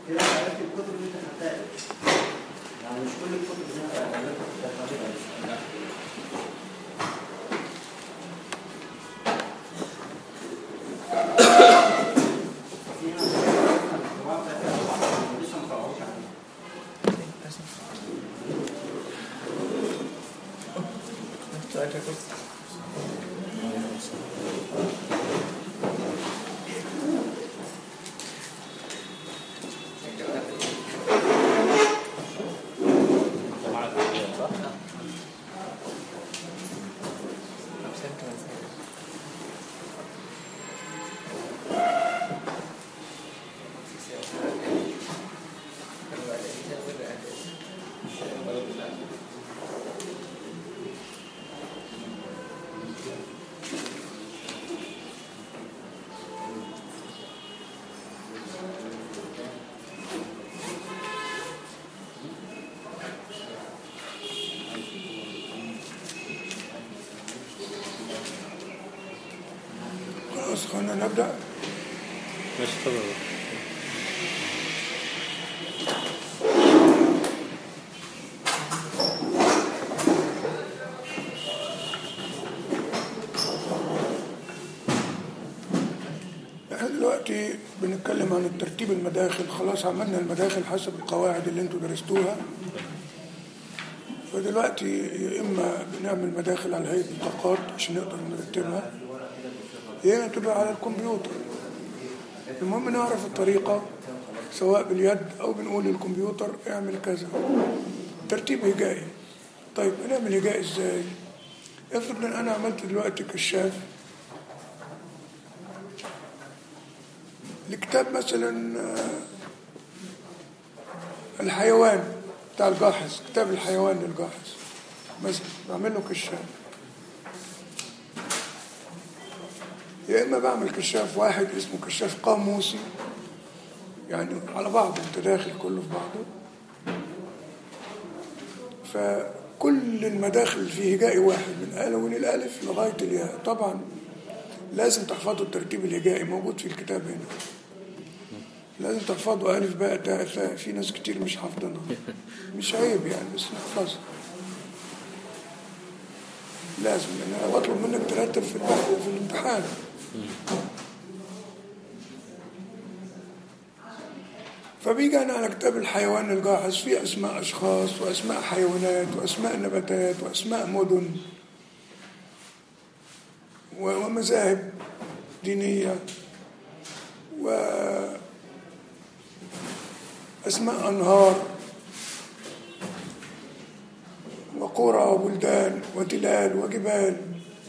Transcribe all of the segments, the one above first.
كده عرفت الكتب اللي انت خدتها يعني مش كل الكتب اللي انت خدتها في هنا الجماعة بتاعتها لسه ما طلعوش عليها. خلاص خلينا نبدأ ماشي اتفضل احنا دلوقتي بنتكلم عن الترتيب المداخل خلاص عملنا المداخل حسب القواعد اللي انتوا درستوها فدلوقتي يا اما بنعمل مداخل على هيئة بطاقات عشان نقدر نرتبها يا اما تبقى على الكمبيوتر المهم نعرف الطريقة سواء باليد او بنقول للكمبيوتر اعمل كذا ترتيب هجائي طيب هنعمل هجائي ازاي افرض ان انا عملت دلوقتي كشاف لكتاب مثلا آه، الحيوان بتاع الجاحظ كتاب الحيوان للجاحظ مثلا بعمل له كشاف يا اما بعمل كشاف واحد اسمه كشاف قاموسي يعني على بعضه متداخل كله في بعضه فكل المداخل في هجائي واحد من ألون الألف لغاية الياء طبعا لازم تحفظوا الترتيب الهجائي موجود في الكتاب هنا لازم تحفظوا ألف باء تاء ثاء في ناس كتير مش حافظينها مش عيب يعني بس نحفظها لازم لأن أنا بطلب منك ترتب في البحث في الامتحان فبيجي أنا على كتاب الحيوان الجاحظ فيه أسماء أشخاص وأسماء حيوانات وأسماء نباتات وأسماء مدن و- ومذاهب دينية وأسماء أنهار وقرى وبلدان وتلال وجبال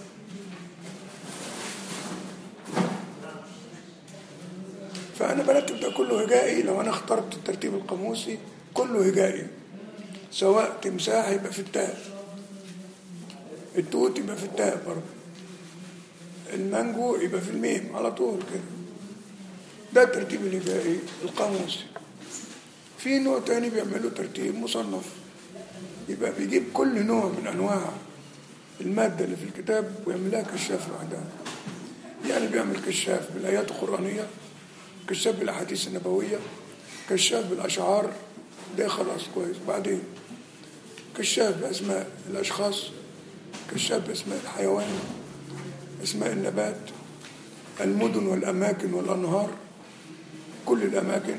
فأنا برتب ده كله هجائي لو أنا اخترت الترتيب القاموسي كله هجائي سواء تمساح يبقى في التاء التوت يبقى في التاء برضه المانجو يبقى في الميم على طول كده ده الترتيب الهجائي القاموسي في نوع تاني بيعملوا ترتيب مصنف يبقى بيجيب كل نوع من أنواع المادة اللي في الكتاب ويعملها كشاف لوحدها يعني بيعمل كشاف بالآيات القرآنية كشاف بالأحاديث النبوية كشاف بالأشعار ده خلاص كويس بعدين كشاف بأسماء الأشخاص كشاف بأسماء الحيوان أسماء النبات المدن والأماكن والأنهار كل الأماكن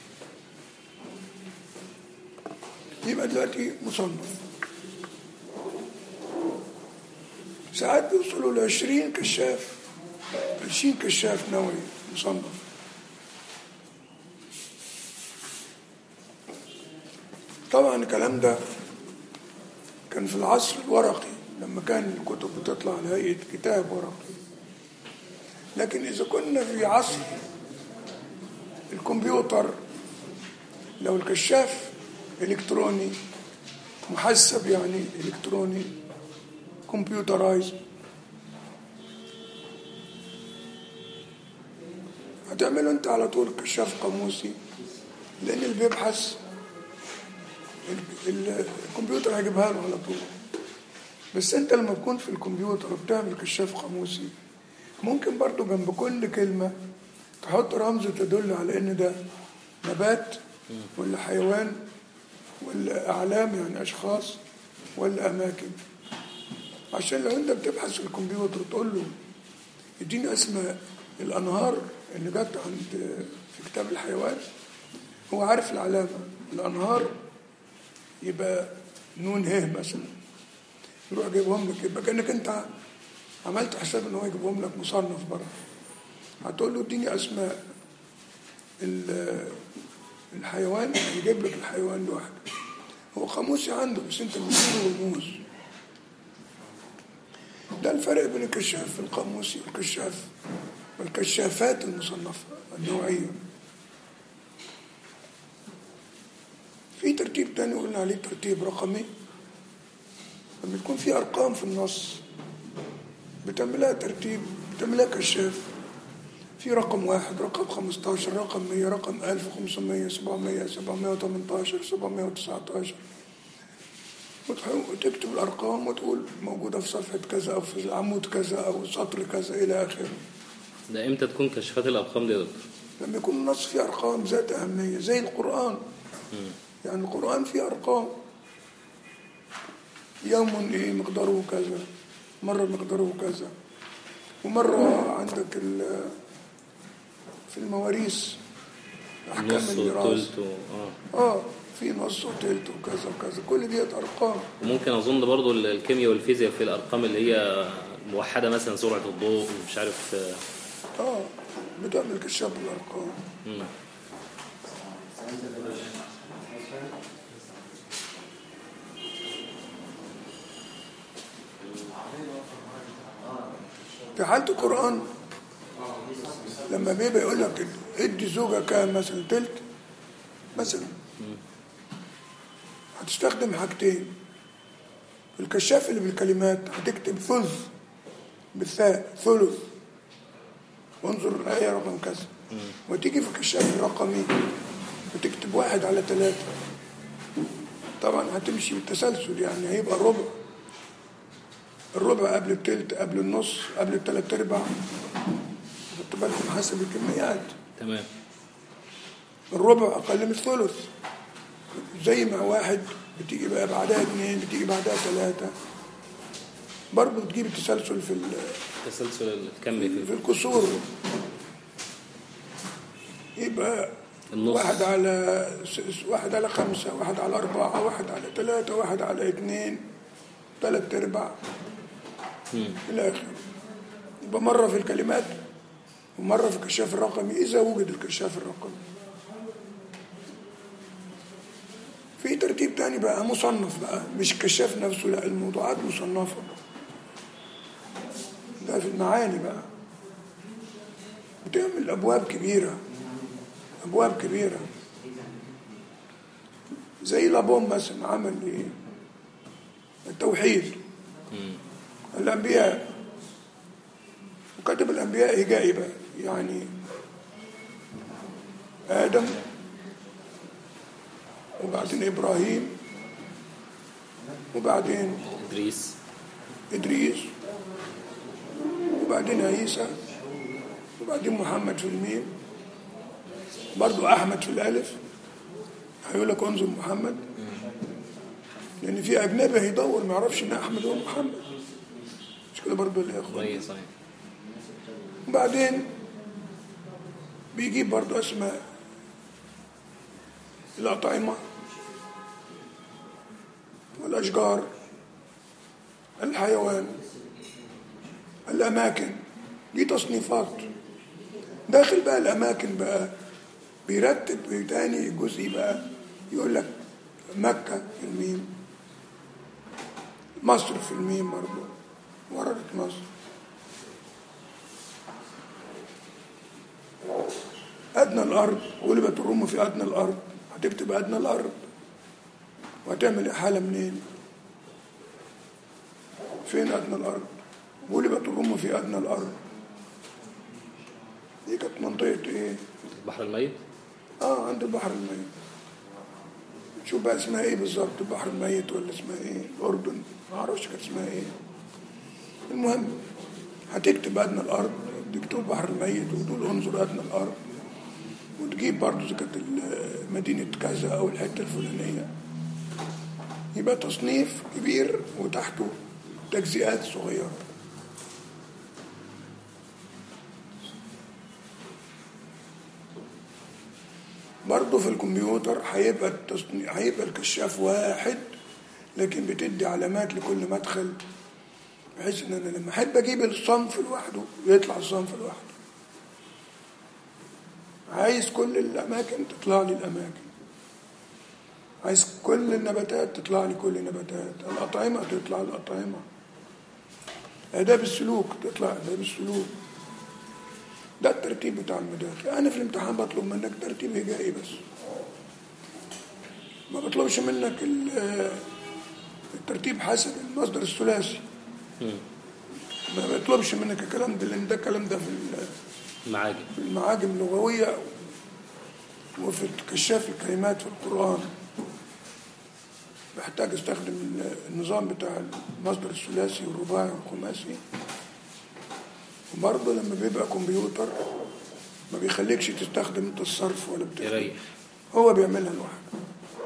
يبقى دلوقتي مصنف ساعات بيوصلوا لعشرين كشاف عشرين كشاف نووي مصنف طبعا الكلام ده كان في العصر الورقي لما كان الكتب بتطلع على هيئة كتاب ورقي لكن إذا كنا في عصر الكمبيوتر لو الكشاف إلكتروني محسب يعني إلكتروني كمبيوترايز هتعمله أنت على طول كشاف قاموسي لأن اللي بيبحث ال- ال- الكمبيوتر هيجيبها له على طول بس انت لما تكون في الكمبيوتر وبتعمل كشاف قاموسي ممكن برضو جنب كل كلمة تحط رمز تدل على ان ده نبات ولا حيوان ولا أعلام يعني أشخاص ولا أماكن عشان لو أنت بتبحث في الكمبيوتر تقول له اديني أسماء الأنهار اللي جت عند في كتاب الحيوان هو عارف العلامة الأنهار يبقى نون ه مثلا يروح جايبهم لك يبقى كأنك أنت عملت حساب إن هو يجيبهم لك مصنف بره هتقول له اديني أسماء ال- الحيوان يجيب لك الحيوان لوحده هو قاموسي عنده بس انت بتديله رموز ده الفرق بين الكشاف القاموسي والكشاف والكشافات المصنفة النوعية في ترتيب تاني قلنا عليه ترتيب رقمي لما يكون في أرقام في النص بتعملها ترتيب بتعملها كشاف في رقم واحد رقم 15 رقم 100 رقم 1500 700 718 719 وتح- وتكتب الأرقام وتقول موجودة في صفحة كذا أو في عمود كذا أو سطر كذا إلى آخره ده امتى تكون كشفات الارقام دي يا دكتور لما يكون النص فيه أرقام ذات أهمية زي القرآن يعني القرآن فيه أرقام يوم إيه مقداره كذا مرة مقداره كذا ومرة عندك ال- في المواريث أحكام نص الميراث وثلث و- اه آه في نص وتلت وكذا وكذا كل ديت أرقام وممكن اظن برضو ال- الكيمياء والفيزياء في الارقام اللي هي موحده مثلا سرعه الضوء مش عارف آه، آه بتعمل كشاف بالأرقام مم. في حالة القرآن لما بيبقى يقول لك ادي زوجة كام مثلا تلت مثلا هتستخدم حاجتين الكشاف اللي بالكلمات هتكتب ثلث بالثاء ثلث وانظر الآية رقم كذا وتيجي في الكشاف الرقمي وتكتب واحد على ثلاثة طبعا هتمشي بالتسلسل يعني هيبقى الربع الربع قبل التلت قبل النص قبل التلات ارباع خدت بالكم حسب الكميات تمام الربع اقل من الثلث زي ما واحد بتيجي بقى بعدها اثنين بتيجي بعدها ثلاثة برضه بتجيب التسلسل في ال- تسلسل الكمي في في الكسور يبقى النص. واحد على س- واحد على خمسة واحد على أربعة واحد على ثلاثة واحد على اثنين ثلاث أرباع إلى آخره يبقى مرة في الكلمات ومرة في الكشاف الرقمي إذا وجد الكشاف الرقمي في ترتيب تاني بقى مصنف بقى مش كشاف نفسه لا الموضوعات مصنفة ده في المعاني بقى بتعمل أبواب كبيرة أبواب كبيرة زي لابون مثلا عمل إيه التوحيد الأنبياء وكتب الأنبياء هجائي بقى يعني آدم وبعدين إبراهيم وبعدين ادريس إدريس وبعدين عيسى وبعدين محمد في الميم برضو أحمد في الألف هيقول لك انظر محمد لأن في أجنبي هيدور ما يعرفش إن أحمد هو محمد مش كده برضو يا إخوان كويس صحيح وبعدين بيجيب برضو أسماء الأطعمة والأشجار الحيوان الأماكن دي تصنيفات داخل بقى الأماكن بقى بيرتب تاني جزء بقى يقول لك مكة في الميم مصر في الميم برضو وردت مصر أدنى الأرض غلبت الروم في أدنى الأرض هتكتب أدنى الأرض وهتعمل إحالة منين فين أدنى الأرض غلبت الروم في أدنى الأرض دي كانت منطقة إيه البحر الميت آه عند البحر الميت شوف بقى اسمها إيه بالظبط البحر الميت ولا اسمها إيه الأردن ما أعرفش كانت اسمها إيه المهم هتكتب أدنى الأرض تكتب البحر الميت وتقول انظر أدنى الأرض وتجيب برضه إذا كانت ال- مدينة كذا أو الحتة الفلانية يبقى تصنيف كبير وتحته تجزئات صغيرة برضه في الكمبيوتر هيبقى التصنيف هيبقى الكشاف واحد لكن بتدي علامات لكل مدخل بحيث ان انا لما احب اجيب الصنف لوحده يطلع الصنف لوحده عايز كل الاماكن تطلع لي الاماكن عايز كل النباتات تطلع لي كل النباتات الاطعمه تطلع الاطعمه اداب السلوك تطلع اداب السلوك ده الترتيب بتاع المدارس انا في الامتحان بطلب منك ترتيب هجائي بس ما بطلبش منك ال- الترتيب حسب المصدر الثلاثي ما بطلبش منك الكلام ده لان ده الكلام ده في ال- معاجم في المعاجم اللغوية وفي كشاف الكلمات في القرآن بحتاج استخدم النظام بتاع المصدر الثلاثي والرباعي والخماسي وبرضه لما بيبقى كمبيوتر ما بيخليكش تستخدم انت الصرف ولا بتاع يريح هو بيعملها لوحده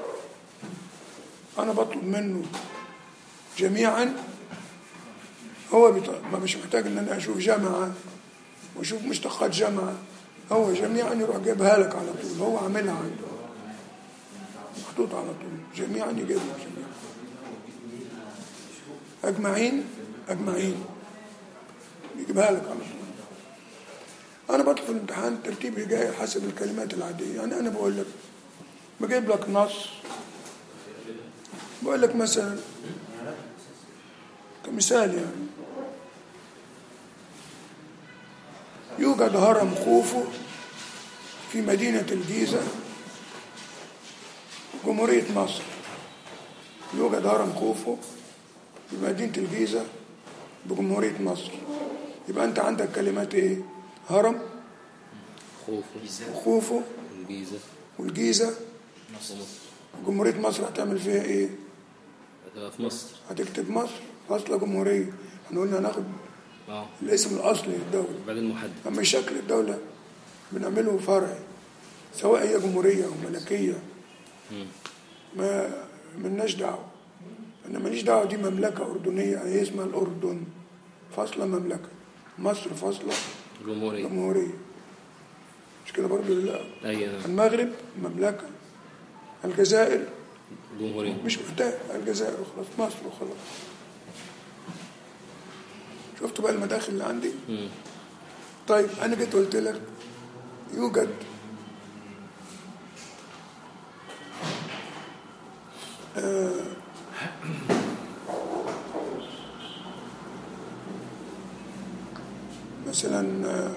انا بطلب منه جميعا هو بيط... ما مش محتاج ان انا اشوف جامعه واشوف مشتقات جامعه هو جميعا يروح جايبها لك على طول هو عاملها عنده محطوط على طول جميعا يجيب لك جميعا اجمعين اجمعين يجيبها لك على طول انا بطلب في الامتحان ترتيب هجائي حسب الكلمات العاديه يعني انا بقول لك بجيب لك نص بقول لك مثلا كمثال يعني يوجد هرم خوفو في مدينة الجيزة جمهورية مصر يوجد هرم خوفو في مدينة الجيزة بجمهورية مصر يبقى أنت عندك كلمات إيه؟ هرم خوف وخوفو الجيزة والجيزة مصر جمهورية مصر هتعمل فيها إيه؟ هتبقى في مصر هتكتب مصر فاصلة جمهورية احنا قلنا هناخد اه الاسم الأصلي للدولة بعدين محدد أما شكل الدولة بنعمله فرعي سواء هي جمهورية أو ملكية مم. ما ملناش دعوة أنا ماليش دعوة دي مملكة أردنية هي اسمها الأردن فاصلة مملكة مصر فاصلة جمهورية جمهورية مش كده برضه لا أي نعم. المغرب مملكة الجزائر جمهورية مش محتاج الجزائر وخلاص مصر وخلاص شفتوا بقى المداخل اللي عندي مم. طيب انا جيت قلت لك يوجد آه، مثلا آه،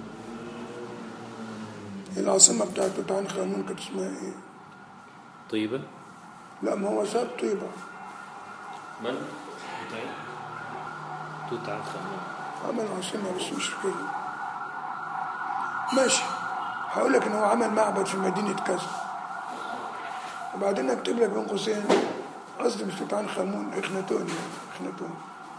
العاصمة بتاعت توت عنخ آمون كانت اسمها ايه؟ طيبة لا ما هو ساب طيبة من؟ توت عنخ آمون عمل عاصمة بس مش كده ماشي هقول لك ان هو عمل معبد في مدينة كذا وبعدين اكتب لك بين قوسين قصدي مش توت عنخ آمون اخناتون يعني اخناتون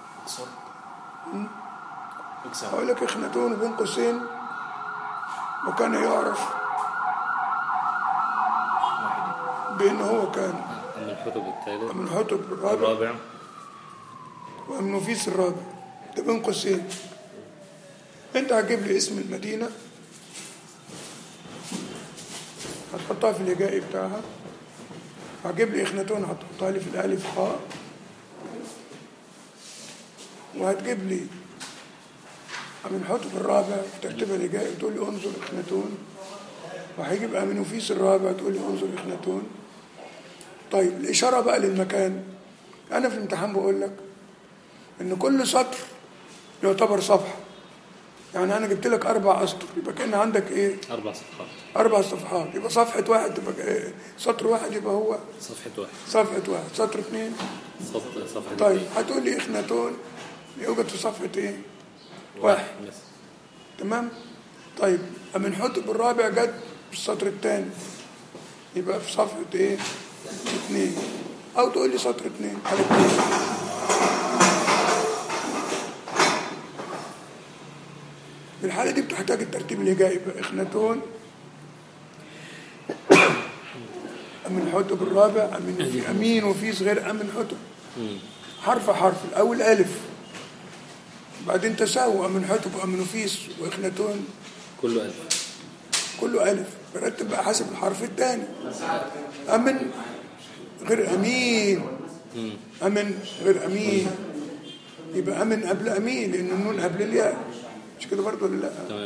هقول لك اخناتون وبين قوسين وكان يعرف بان هو كان من الحتب الثالث من حتب الرابع الرابع والنفيس الرابع ده بين قوسين انت هتجيب لي اسم المدينة هتحطها في الهجائي بتاعها هتجيب لي اخناتون هتحطها لي في الالف خاء وهتجيب لي من حتب الرابع في ترتيبها الهجائي تقول لي انظر اخناتون وهيجيب امينوفيس الرابع تقول لي انظر اخناتون طيب الاشاره بقى للمكان انا في الامتحان بقول لك ان كل سطر يعتبر صفحه يعني انا جبت لك اربع اسطر يبقى كان عندك ايه أربع صفحات اربع صفحات يبقى صفحه واحد تبقى إيه؟ سطر واحد يبقى هو صفحة واحد صفحه واحد سطر اثنين صف- صفحة طيب اثنين. هتقول لي اخناتون يوجد في صفحه ايه واحد بس تمام طيب من حتب الرابع جت في السطر الثاني يبقى في صفحة ايه اثنين او تقول لي سطر اثنين على اثنين في الحالة دي بتحتاج الترتيب الهجائي يبقى اخناتون أمن حتب الرابع أمن في أمين وفيس غير أمن حتب حرف حرف الأول ألف بعدين تساوي أمن حتب وأمن وفيس وإخنتون كله ألف كله ألف برتب بقى حسب الحرف الثاني أمن غير أمين أمن غير أمين يبقى أمن قبل أمين لأن النون قبل الياء مش كده برضه ولا لا تمام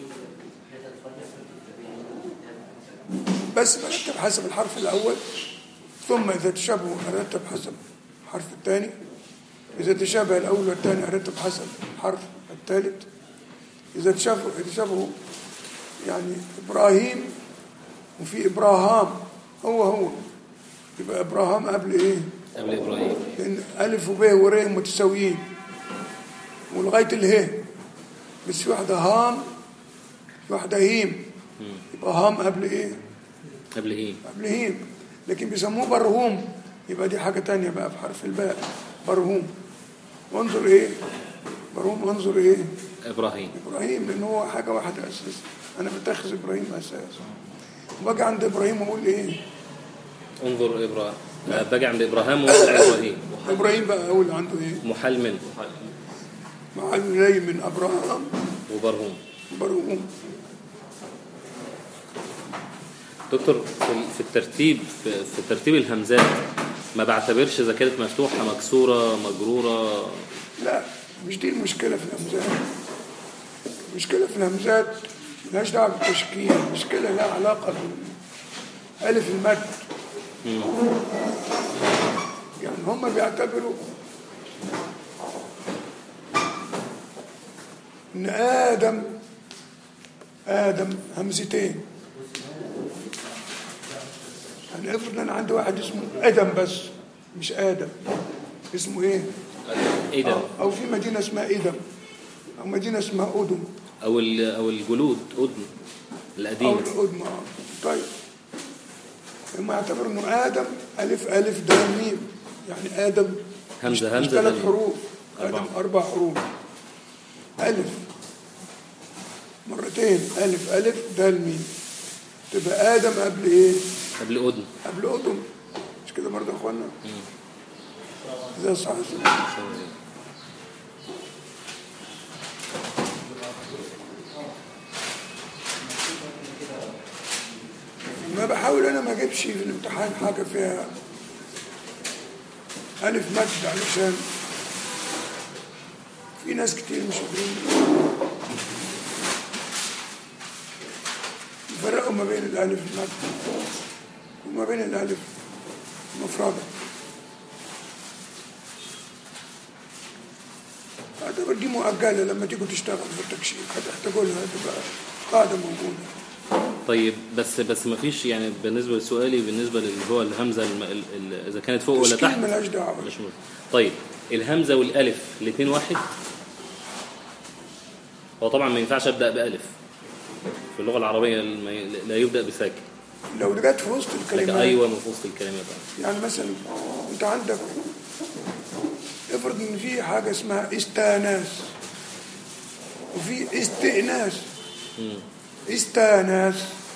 بس برتب حسب الحرف الأول ثم إذا تشابهوا أرتب حسب الحرف الثاني إذا تشابه الأول والثاني أرتب حسب الحرف الثالث إذا تشابهوا تشابهوا يعني إبراهيم وفي إبراهام هو هو يبقى إبراهام قبل إيه؟ قبل إبراهيم لأن ألف وب ور متساويين ولغاية اله بس في واحدة هام في واحدة هيم يبقى هام قبل إيه؟ قبل هيم قبل هيم لكن بيسموه برهوم يبقى دي حاجة تانية بقى في حرف الباء برهوم وانظر ايه برهوم وانظر ايه إبراهيم ابراهيم لان هو حاجة واحدة اساس انا بتخذ ابراهيم اساس وباجي عند ابراهيم واقول ايه انظر إبراهيم آه، باجي عند إبراهيم وانظر إبراهيم ابراهيم بقى اقول عنده ايه محل من مع الولي من ابراهام وبرهوم برهوم دكتور في- في الترتيب في في ترتيب الهمزات ما بعتبرش إذا كانت مفتوحة مكسورة مجرورة لا مش دي المشكلة في الهمزات المشكلة في الهمزات ملهاش دعوة بالتشكيل المشكلة لها علاقة بألف المد يعني هم بيعتبروا إن آدم آدم همزتين يعني افرض أنا عندي واحد اسمه آدم بس مش آدم اسمه إيه؟ إيه ده؟ أو في مدينة اسمها إيدم أو مدينة اسمها أودم أو ال- أو الجلود أذن أو القديم الأودم آه. طيب هم يعتبروا إنه آدم ألف ألف دال ميم يعني آدم همزة- مش- مش همزة ثلاث دال. حروف أربعة. آدم أربع حروف ألف مرتين ألف ألف دال ميم تبقى آدم قبل إيه؟ قبل أذن قبل أودم مش كده برضه يا إخوانا؟ ده صح ما بحاول انا ما اجيبش في الامتحان حاجه فيها الف مد علشان في ناس كتير مش قادرين يفرقوا ما بين الالف المد وما بين الالف المفرده اعتبر دي مؤجله لما تيجوا تشتغلوا في التكشيف هتحتاجوا لها تبقى قاعده موجوده طيب بس بس ما فيش يعني بالنسبة لسؤالي بالنسبة اللي هو الهمزة الم... ال... ال... إذا كانت فوق ولا تشكيل تحت ملهاش دعوه مش مهم. طيب الهمزة والألف الاثنين واحد هو طبعا ما ينفعش أبدأ بألف في اللغة العربية الم- لا يبدأ بساكن لو جت في وسط لكن الكلمات أيوة من وسط الكلمات يعني مثلا انت عندك افرض ان في حاجه اسمها استاناس وفي استئناس استاناس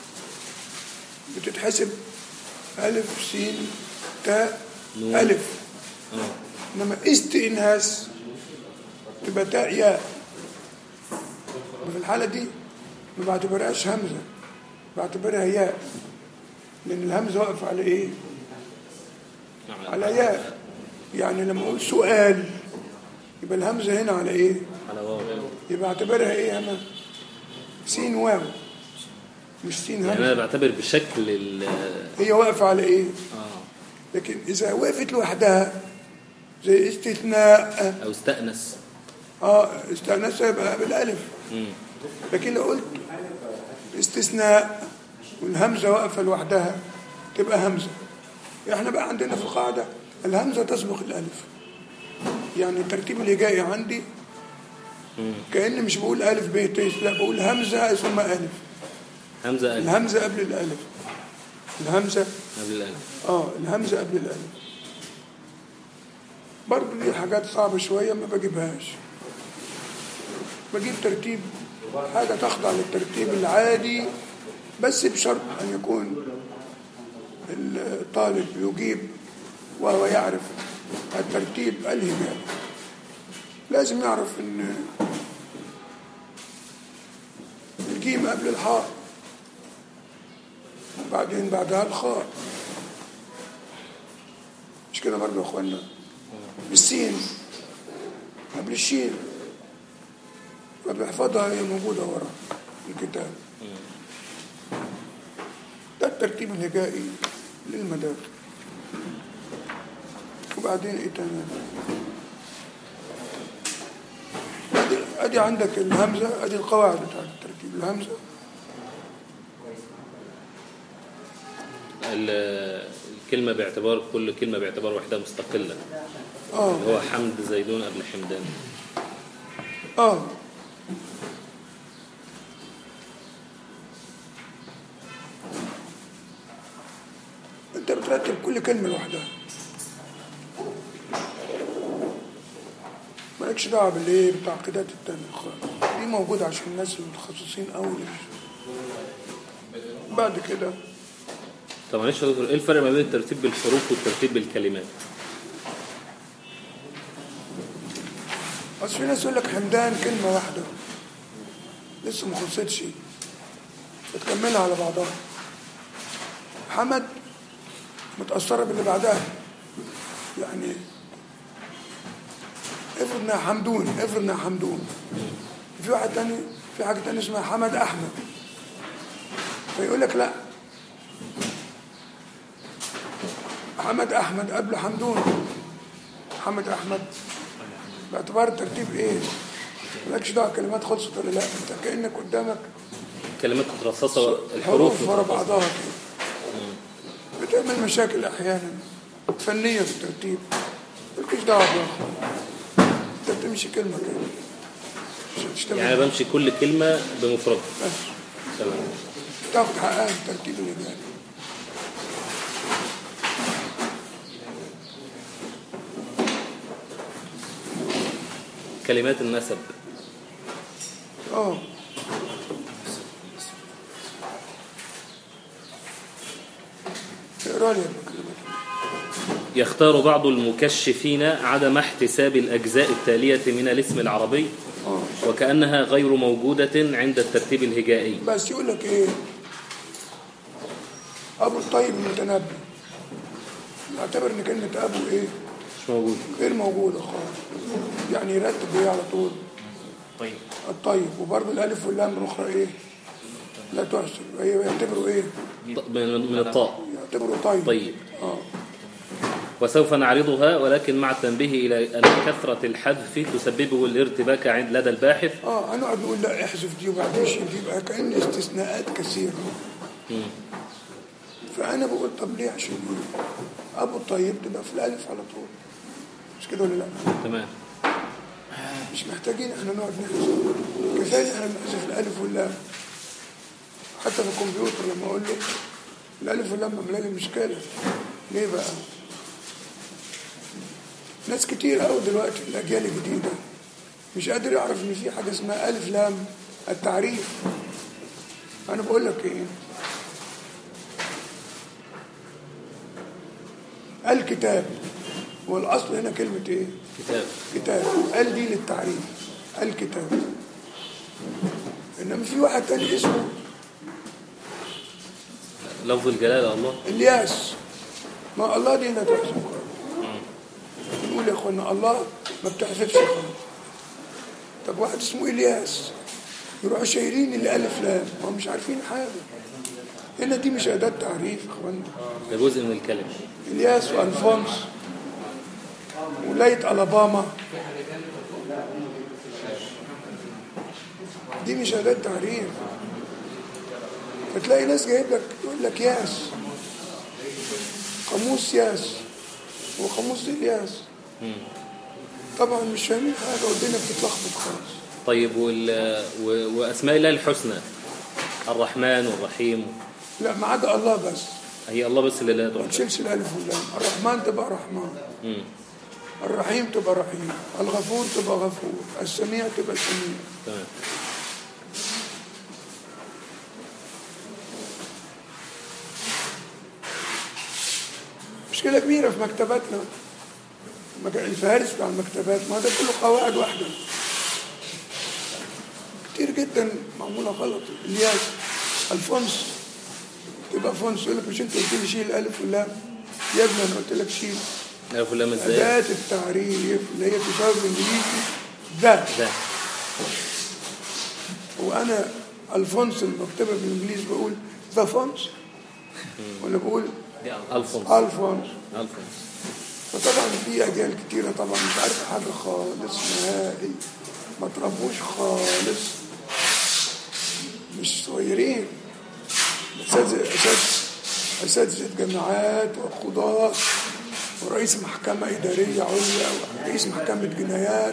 بتتحسب الف سين تاء نون. الف آه. انما استئناس تبقى تاء ياء وفي الحاله دي ما بعتبرهاش همزه بعتبرها ياء لان الهمزه واقف على ايه على ياء يعني لما اقول سؤال يبقى الهمزه هنا على ايه على واو يبقى اعتبرها ايه انا سين واو مش سين يعني همزه أنا بعتبر بشكل ال هي واقفه على ايه آه. لكن اذا وقفت لوحدها زي استثناء أو استأنس اه استئناس يبقى بالالف مم. لكن لو قلت استثناء والهمزه واقفه لوحدها تبقى همزه احنا بقى عندنا في القاعده الهمزه تسبق الالف يعني الترتيب اللي جاي عندي كاني مش بقول الف ب ت لا بقول همزه ثم الف همزة ألف الهمزه قبل الالف الهمزه قبل الألف اه الهمزه قبل الالف برضه دي حاجات صعبه شويه ما بجيبهاش بجيب ترتيب حاجه تخضع للترتيب العادي بس بشرط ان يكون الطالب يجيب وهو يعرف الترتيب الهجائي لازم يعرف ان الجيم قبل الحاء وبعدين بعدها الخاء مش كده برضه يا اخوانا السين قبل الشين فبيحفظها هي موجودة ورا الكتاب ده الترتيب الهجائي للمداد وبعدين ايه تاني ادي ادي عندك الهمزة ادي القواعد بتاعت الترتيب الهمزة ال- الكلمة باعتبار كل كلمة باعتبار وحدة مستقلة اه اللي هو حمد زيدون قبل حمدان اه انت بترتب كل كلمة لوحدها مالكش دعوة بالايه بتعقيدات التانية خالص دي موجودة عشان الناس المتخصصين قوي بعد كده طب معلش يا دكتور ايه الفرق ما بين الترتيب بالحروف والترتيب بالكلمات؟ اصل في ناس يقول لك حمدان كلمة واحدة لسه ما خلصتش بتكملها على بعضها حمد متأثرة باللي بعدها يعني افرض انها حمدون افرض انها حمدون في واحد تاني في حاجة تانية اسمها حمد أحمد فيقول لك لا حمد أحمد قبل حمدون حمد أحمد باعتبار الترتيب ايه مالكش دعوه كلمات خلصت ولا لا انت كانك قدامك كلمات مترصصة الحروف حروف ورا مترصصة. بعضها كده بتعمل مشاكل احيانا فنيه في الترتيب مالكش دعوه بيها انت بتمشي كلمه كده مش هتشتغل يعني أنا بمشي كل كلمة بمفردها بس تمام تاخد حقها في الترتيب الإجمالي كلمات النسب اه اقرا لي الكلمات يختار بعض المكشفين عدم احتساب الأجزاء التالية من الاسم العربي اه وكأنها غير موجودة عند الترتيب الهجائي بس يقول لك ايه ابو الطيب المتنبي يعتبر ان كلمه ابو ايه مش موجود غير موجوده خالص يعني يرتب ايه على طول طيب الطيب وبرضه الالف واللام الاخرى ايه لا تحسب هي يعتبروا ايه ط- من من الطاء يعتبروا طيب طيب اه وسوف نعرضها ولكن مع التنبيه إلى أن كثرة الحذف تسببه الارتباك عند لدى الباحث اه هنقعد نقول لا احذف دي وبعدين شيل دي بقى كأن استثناءات كثيرة فأنا بقول طب ليه عشان ايه؟ أبو الطيب تبقى في الألف على طول مش كده ولا لا؟ تمام مش محتاجين احنا نقعد نحذف كفاية ان احنا نحذف الألف واللام حتى في الكمبيوتر لما أقول له الألف واللام عاملة لي مشكلة ليه بقى؟ ناس كتير قوي دلوقتي الأجيال الجديدة مش قادر يعرف إن في حاجة اسمها ألف لام التعريف أنا بقول لك إيه؟ الكتاب والأصل هنا كلمة إيه؟ كتاب كتاب ال دي للتعريف الكتاب إنما في واحد تاني اسمه لفظ الجلالة الله الياس ما الله دي لا تحسب خالص نقول يا اخوانا الله ما بتحسبش خالص طب واحد اسمه الياس يروحوا شايلين الالف لام ما هم مش عارفين حاجه هنا دي مش اداه تعريف يا اخوانا ده جزء من الكلمة الياس والفونس ولايه الاباما دي مش اداه تعريف فتلاقي ناس جايب لك يقول لك ياس قاموس ياس وقاموس الياس طبعا مش فاهمين حاجه والدنيا بتتلخبط خالص طيب وال... و... وأسماء الله الحسنى الرحمن والرحيم لا ما عدا الله بس هي الله بس اللي لا ما تحسب تشيلش الالف واللام الرحمن تبقى رحمن مم. الرحيم تبقى رحيم الغفور تبقى غفور السميع تبقى سميع تمام مشكلة كبيرة في مكتباتنا مك- الفهارس بتاع المكتبات ما ده كله قواعد واحدة كتير جدا معمولة غلط الياس الفونس تبقى فونس يقول لك مش انت قلت لي شيل الالف واللام يا ابني انا قلت لك شيل عارف اللام ازاي أداة التعريف اللي هي تساوي بالإنجليزي ذا ده وأنا الفونس المكتبة بالإنجليزي بقول ذا فونس ولا بقول الفونس الفونس الفونس فطبعا في أجيال كتيرة طبعا مش عارفة حاجة خالص نهائي ما تربوش خالص مش صغيرين أساتذة أساتذة أساتذة جامعات وقضاة ورئيس محكمة إدارية عليا ورئيس محكمة جنايات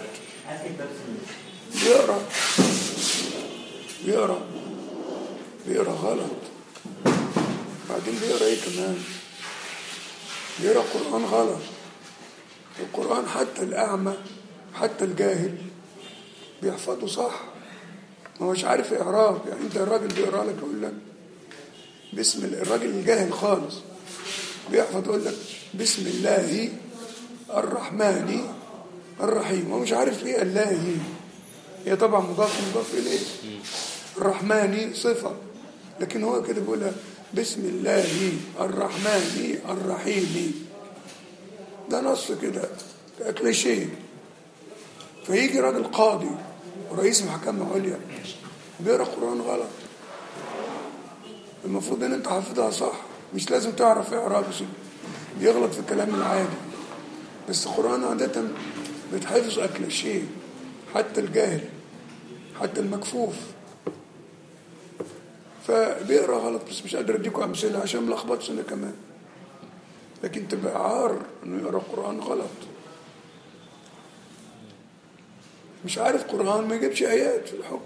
بيقرا بيقرا بيقرا غلط بعدين بيقرا ايه كمان بيقرا قرآن غلط القرآن حتى الأعمى حتى الجاهل بيحفظه صح ما هوش عارف إعراب يعني أنت الراجل بيقرا لك يقول لك بسم الله الراجل الجاهل خالص بيحفظ يقول لك بسم الله الرحمن الرحيم هو مش عارف ليه الله هي طبعا مضاف مضاف إليه الرحمن صفة لكن هو كده بيقولها بسم الله الرحمن الرحيم ده نص كده كليشيه فيجي راجل قاضي ورئيس محكمة عليا بيقرا قرآن غلط المفروض ان انت حافظها صح مش لازم تعرف اعراب بس بيغلط في الكلام العادي بس القرآن عادة بتحفظ أكل شيء حتى الجاهل حتى المكفوف فبيقرا غلط بس مش قادر اديكم امثله عشان ملخبطش انا كمان لكن تبقى عار انه يقرا قران غلط مش عارف قران ما يجيبش ايات في الحكم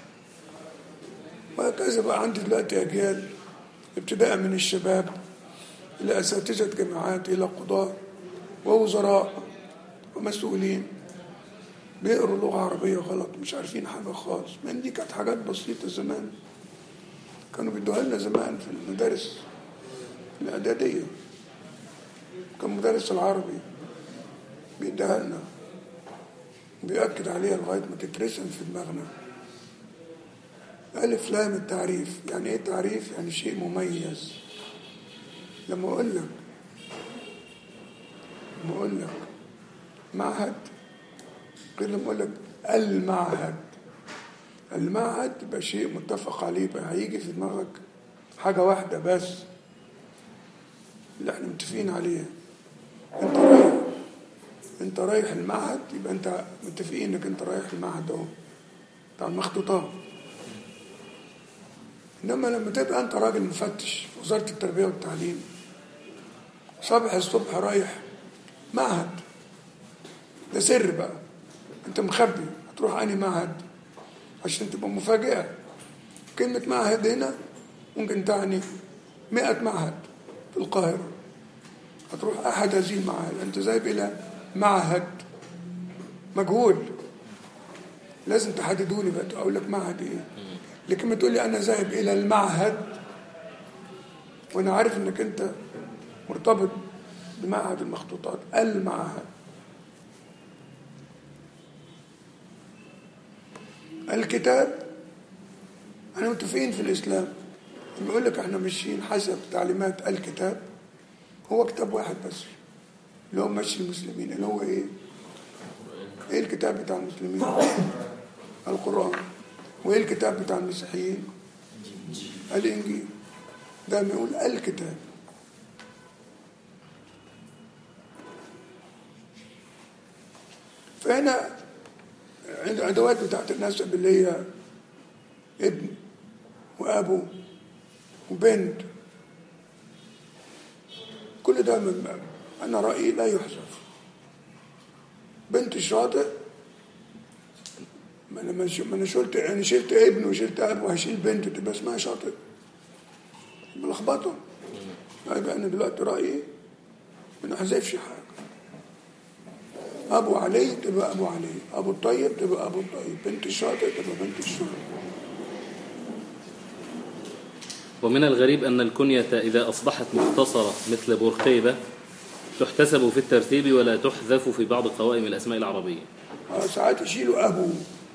وهكذا بقى عندي دلوقتي اجيال ابتداء من الشباب الى اساتذه جامعات الى قضاه ووزراء ومسؤولين بيقروا لغه عربيه غلط مش عارفين حاجه خالص من دي كانت حاجات بسيطه زمان كانوا بيدوها لنا زمان في المدارس الإعدادية كان مدرس العربي بيديها لنا بيأكد عليها لغاية ما تترسم في دماغنا ألف لام التعريف يعني إيه تعريف؟ يعني شيء مميز لما أقول لك لما أقول لك معهد غير لما أقول لك المعهد المعهد يبقى شيء متفق عليه بقى هيجي في دماغك حاجة واحدة بس اللي احنا متفقين عليها انت رايح انت رايح المعهد يبقى انت متفقين انك انت رايح المعهد اهو بتاع المخطوطات انما لما تبقى انت راجل مفتش في وزارة التربية والتعليم صبح الصبح رايح معهد ده سر بقى انت مخبي هتروح انهي معهد عشان تبقى مفاجئة كلمة معهد هنا ممكن تعني مئة معهد في القاهرة هتروح أحد هذه المعاهد أنت ذاهب إلى معهد مجهول لازم تحددوني بقى أقول لك معهد إيه لكن ما تقول لي أنا ذاهب إلى المعهد وأنا عارف إنك أنت مرتبط بمعهد المخطوطات المعهد الكتاب احنا متفقين في الإسلام بيقول لك احنا ماشيين حسب تعليمات الكتاب هو كتاب واحد بس اللي هو ماشي المسلمين اللي هو ايه؟ ايه الكتاب بتاع المسلمين؟ القرآن وايه الكتاب بتاع المسيحيين؟ الإنجيل ده بيقول الكتاب فهنا عند الادوات بتاعت النسب اللي هي ابن وابو وبنت كل ده من انا رايي لا يحذف بنت الشاطئ ما انا ما انا شلت انا شلت ابن وشلت اب وهشيل بنت تبقى اسمها شاطئ ملخبطه يبقى انا دلوقتي رايي ما نحذفش حاجه أبو علي تبقى أبو علي أبو الطيب تبقى أبو الطيب بنت الشاطئ تبقى بنت الشاطئ ومن الغريب أن الكنية إذا أصبحت مختصرة مثل بورقيبة تحتسب في الترتيب ولا تحذف في بعض قوائم الأسماء العربية آه، ساعات يشيلوا أبو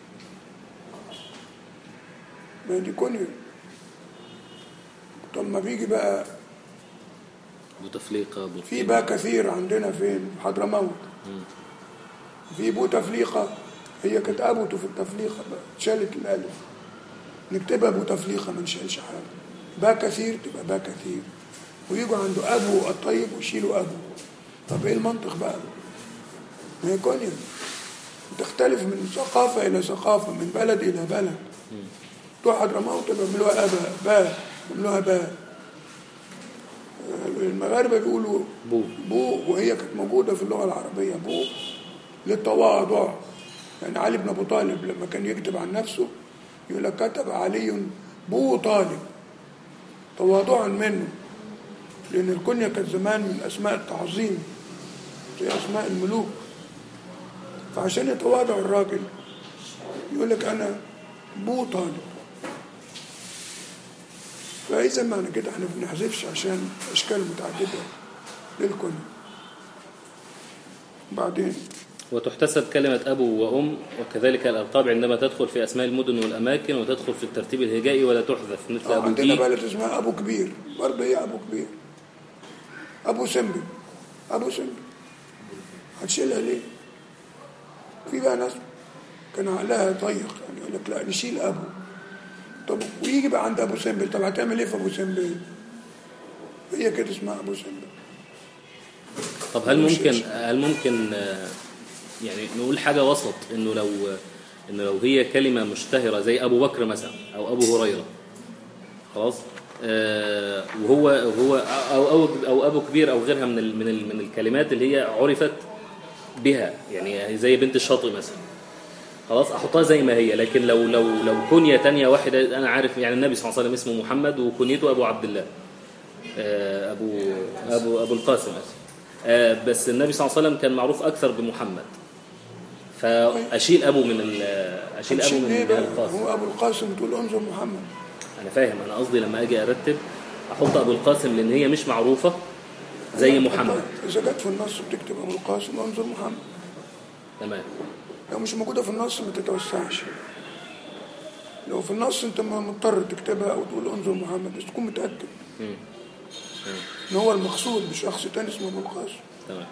ما دي كونيو طب ما بيجي بقى بوتفليقة في بوتفليقة بقى كثير عندنا فين في حضرموت في بوتفليقة هي كانت أبوته في التفليقة بقى شالت الألف نكتبها بوتفليقة ما نشيلش حاجة بقى كثير تبقى بقى كثير ويجوا عنده أبو الطيب ويشيلوا أبو طب إيه المنطق بقى ما هي كونيو تختلف من ثقافة إلى ثقافة من بلد إلى بلد بتوع حضرموت بيعملوها أبا با بيعملوها با المغاربة بيقولوا بو بو وهي كانت موجودة في اللغة العربية بو للتواضع يعني علي بن أبو طالب لما كان يكتب عن نفسه يقول لك كتب علي بو طالب تواضعا منه لأن الكنية كانت زمان من أسماء التعظيم زي أسماء الملوك فعشان يتواضع الراجل يقول لك أنا بو طالب فإذا معنى كده احنا ما بنحذفش عشان أشكال متعددة للكنية بعدين وتحتسب كلمة أبو وأم وكذلك الألقاب عندما تدخل في أسماء المدن والأماكن وتدخل في الترتيب الهجائي ولا تحذف مثل آه، أبو عندنا تيج بلد اسمها أبو كبير برضه هي أبو كبير أبو سمبل أبو سمبل هتشيلها ليه؟ في بقى ناس كان عقلها ضيق يعني يقول لك لا نشيل أبو طب ويجي بقى عند أبو سمبل طب هتعمل إيه في أبو سمبل؟ هي كده اسمها أبو سمبل طب هل ممكن هل ممكن آه، يعني نقول حاجة وسط إنه لو إنه لو هي كلمة مشتهرة زي أبو بكر مثلا أو أبو هريرة خلاص آه، وهو هو أو أو أو أبو كبير أو غيرها من ال- من ال- من الكلمات اللي هي عرفت بها يعني زي بنت الشاطئ مثلا خلاص احطها زي ما هي لكن لو لو لو كنيه تانية واحده انا عارف يعني النبي صلى الله عليه وسلم اسمه محمد وكنيته ابو عبد الله آه، ابو ابو ابو القاسم اسف آه، بس النبي صلى الله عليه وسلم كان معروف اكثر بمحمد فاشيل ابو من ال- اشيل ابو هتشيل من ليه بقى؟ القاسم هو أبو القاسم تقول انظر محمد انا فاهم انا قصدي لما اجي ارتب احط ابو القاسم لان هي مش معروفه زي محمد إذا جت في النص بتكتب أبو القاسم انظر محمد تمام لو مش موجودة في النص ما تتوسعش لو في النص انت ما مضطر تكتبها او تقول انظر محمد بس تكون متأكد مم. ان هو المقصود بشخص تاني اسمه ابو القاسم تمام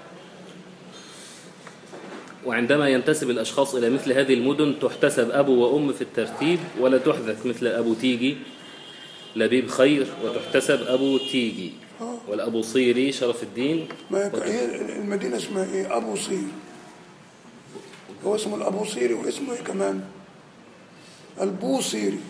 وعندما ينتسب الأشخاص إلى مثل هذه المدن تحتسب أبو وأم في الترتيب ولا تحذف مثل أبو تيجي لبيب خير وتحتسب أبو تيجي والأبو صيري شرف الدين ما هي- هي المدينة اسمها ايه ابو صير هو اسمه الابو صيري واسمه ايه كمان البوصيري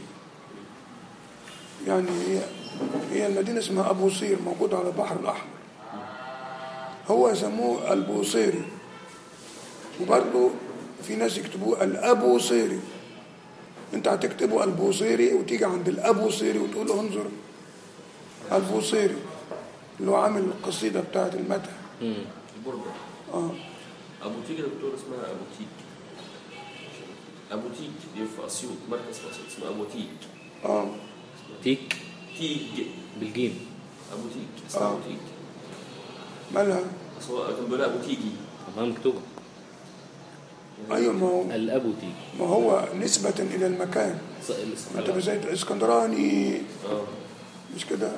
يعني هي هي المدينة اسمها ابو صير موجودة على البحر الاحمر هو سموه البوصيري وبرضه في ناس يكتبوه الابو صيري انت هتكتبه البوصيري وتيجي عند الابو صيري وتقول له انظر البوصيري اللي هو عامل القصيدة بتاعت المدح البرجر اه ابو تيج يا دكتور اسمها ابو تيج ابو تيج دي في اسيوط مركز في اسيوط اسمه ابو تيج اه تيك تيج بالجيم ابو تيج اسمها آه. ابو تيج مالها بس هو كان بيقول ابو تيجي طبعا مكتوبة ايوه ما هو الأبو تيجي ما هو نسبة إلى المكان ص- الاسم أنت زي الإسكندراني اه مش كده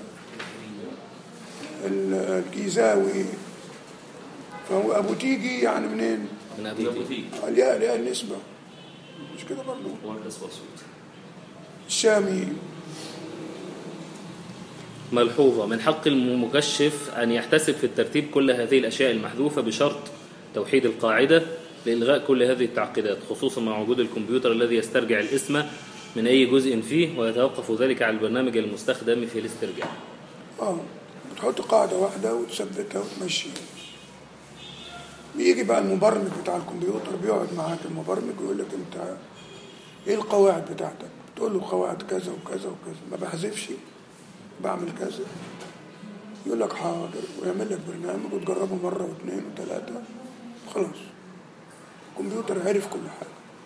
ال- الجيزاوي فهو أبو تيجي يعني منين؟ من من أبو ابو تيجي تيج الياء ليها النسبة مش كده برضه مركز في اسيوط الشامي ملحوظة من حق المكشف أن يحتسب في الترتيب كل هذه الأشياء المحذوفة بشرط توحيد القاعدة لإلغاء كل هذه التعقيدات خصوصا مع وجود الكمبيوتر الذي يسترجع الاسم من أي جزء فيه ويتوقف ذلك على البرنامج المستخدم في الاسترجاع اه بتحط قاعدة واحدة وتثبتها وتمشيها بيجي بقى المبرمج بتاع الكمبيوتر بيقعد معاك المبرمج ويقول لك انت ايه القواعد بتاعتك بتقول له قواعد كذا وكذا وكذا ما بحذفش بعمل كذا يقول لك حاضر ويعمل لك برنامج وتجربه مرة واثنين وثلاثة خلاص الكمبيوتر عرف كل حاجة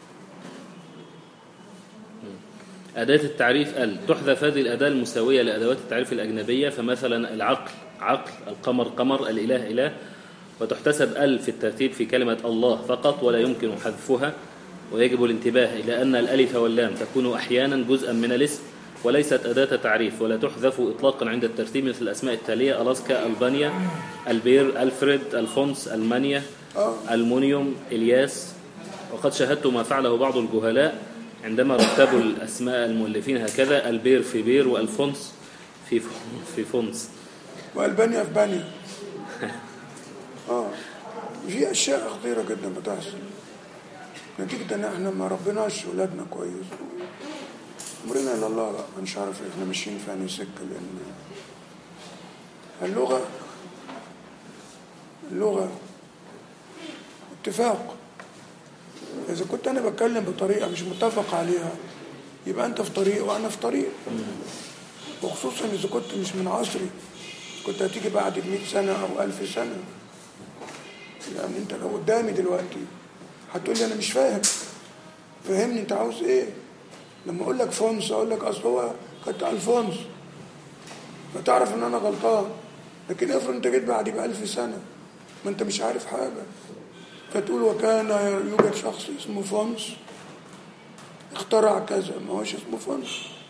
أداة التعريف ال تحذف هذه الأداة المساوية لأدوات التعريف الأجنبية فمثلا العقل عقل القمر قمر الإله إله وتحتسب ال في الترتيب في كلمة الله فقط ولا يمكن حذفها ويجب الانتباه إلى أن الألف واللام تكون أحيانا جزءا من الاسم وليست أداة تعريف ولا تحذف إطلاقا عند الترتيب مثل الأسماء التالية ألاسكا ألبانيا البير ألفريد ألفونس ألمانيا ألمونيوم إلياس وقد شاهدت ما فعله بعض الجهلاء عندما رتبوا الأسماء المؤلفين هكذا البير في بير وألفونس في في فونس والبانيا في بانيا اه في اشياء خطيره جدا بتحصل نتيجه ان احنا ما ربناش ولادنا كويس امرنا الى الله لا مش عارف احنا ماشيين في انهي سكه لان اللغه اللغه اتفاق اذا كنت انا بتكلم بطريقه مش متفق عليها يبقى انت في طريق وانا في طريق وخصوصا اذا كنت مش من عصري كنت هتيجي بعد 100 سنه او 1000 سنه يعني انت لو قدامي دلوقتي هتقول لي انا مش فاهم فهمني انت عاوز ايه لما اقول لك فونس اقول لك اصل هو كانت الفونس فتعرف ان انا غلطان لكن افرض انت جيت بعدي بألف سنه ما انت مش عارف حاجه فتقول وكان يوجد شخص اسمه فونس اخترع كذا ما هوش اسمه فونس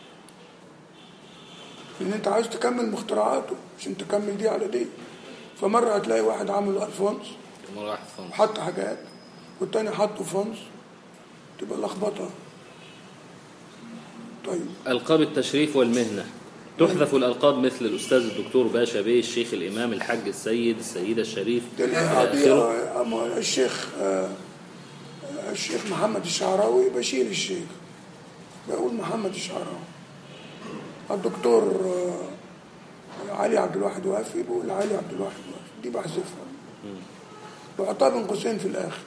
لان انت عايز تكمل مخترعاته عشان تكمل دي على دي فمره هتلاقي واحد عامل الفونس مرة واحد فونس وحط حاجات والتاني حطه فونس تبقى لخبطه طيب ألقاب التشريف والمهنة تحذف الألقاب مثل الأستاذ الدكتور باشا بيه الشيخ الإمام الحاج السيد السيدة الشريف ده إلى اللي- آخره آه، آه، الشيخ آه، آه، الشيخ محمد الشعراوي بشيل الشيخ بقول محمد الشعراوي الدكتور آه، علي عبد الواحد وافي بقول علي عبد الواحد وافي دي بحذفها بحطها بين قوسين في الاخر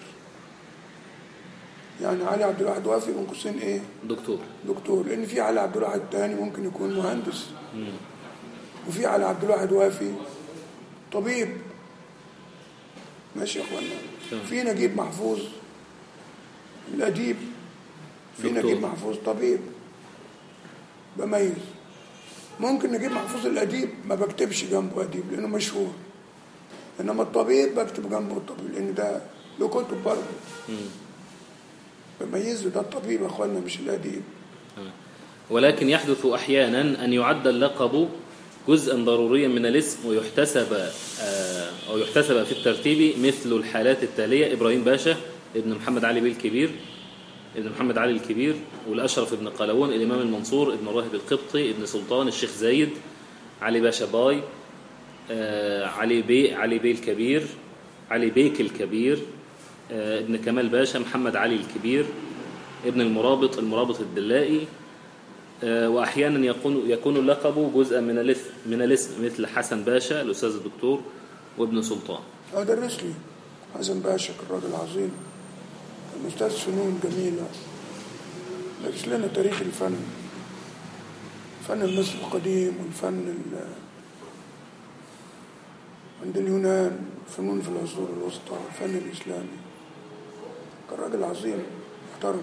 يعني علي عبد الواحد وافي بين قوسين ايه دكتور دكتور لان في علي عبد الواحد تاني ممكن يكون مهندس وفي علي عبد الواحد وافي طبيب ماشي يا اخوانا تمام. في نجيب محفوظ الاديب في دكتور. نجيب محفوظ طبيب بميز ممكن نجيب محفوظ الاديب ما بكتبش جنبه اديب لانه مشهور انما الطبيب بكتب جنبه الطبيب لان ده له كتب برضه بميزه ده الطبيب يا اخوانا مش الاديب ولكن يحدث أحيانا أن يعد اللقب جزءا ضروريا من الاسم ويحتسب آه، أو يحتسب في الترتيب مثل الحالات التالية إبراهيم باشا ابن محمد علي بيه الكبير ابن محمد علي الكبير والأشرف ابن قلاوون الإمام المنصور ابن الراهب القبطي ابن سلطان الشيخ زايد علي باشا باي آه، علي بي علي بيه الكبير علي بيك الكبير آه، ابن كمال باشا محمد علي الكبير ابن المرابط المرابط الدلائي آه، واحيانا يكون يكون اللقب جزءا من الاسم من الاسم مثل حسن باشا الاستاذ الدكتور وابن سلطان اه درس لي حسن باشا الراجل العظيم كان استاذ فنون جميله درس لنا تاريخ الفن فن المصري القديم والفن ال- عند اليونان فنون في العصور الوسطى الفن الاسلامي كان راجل عظيم محترم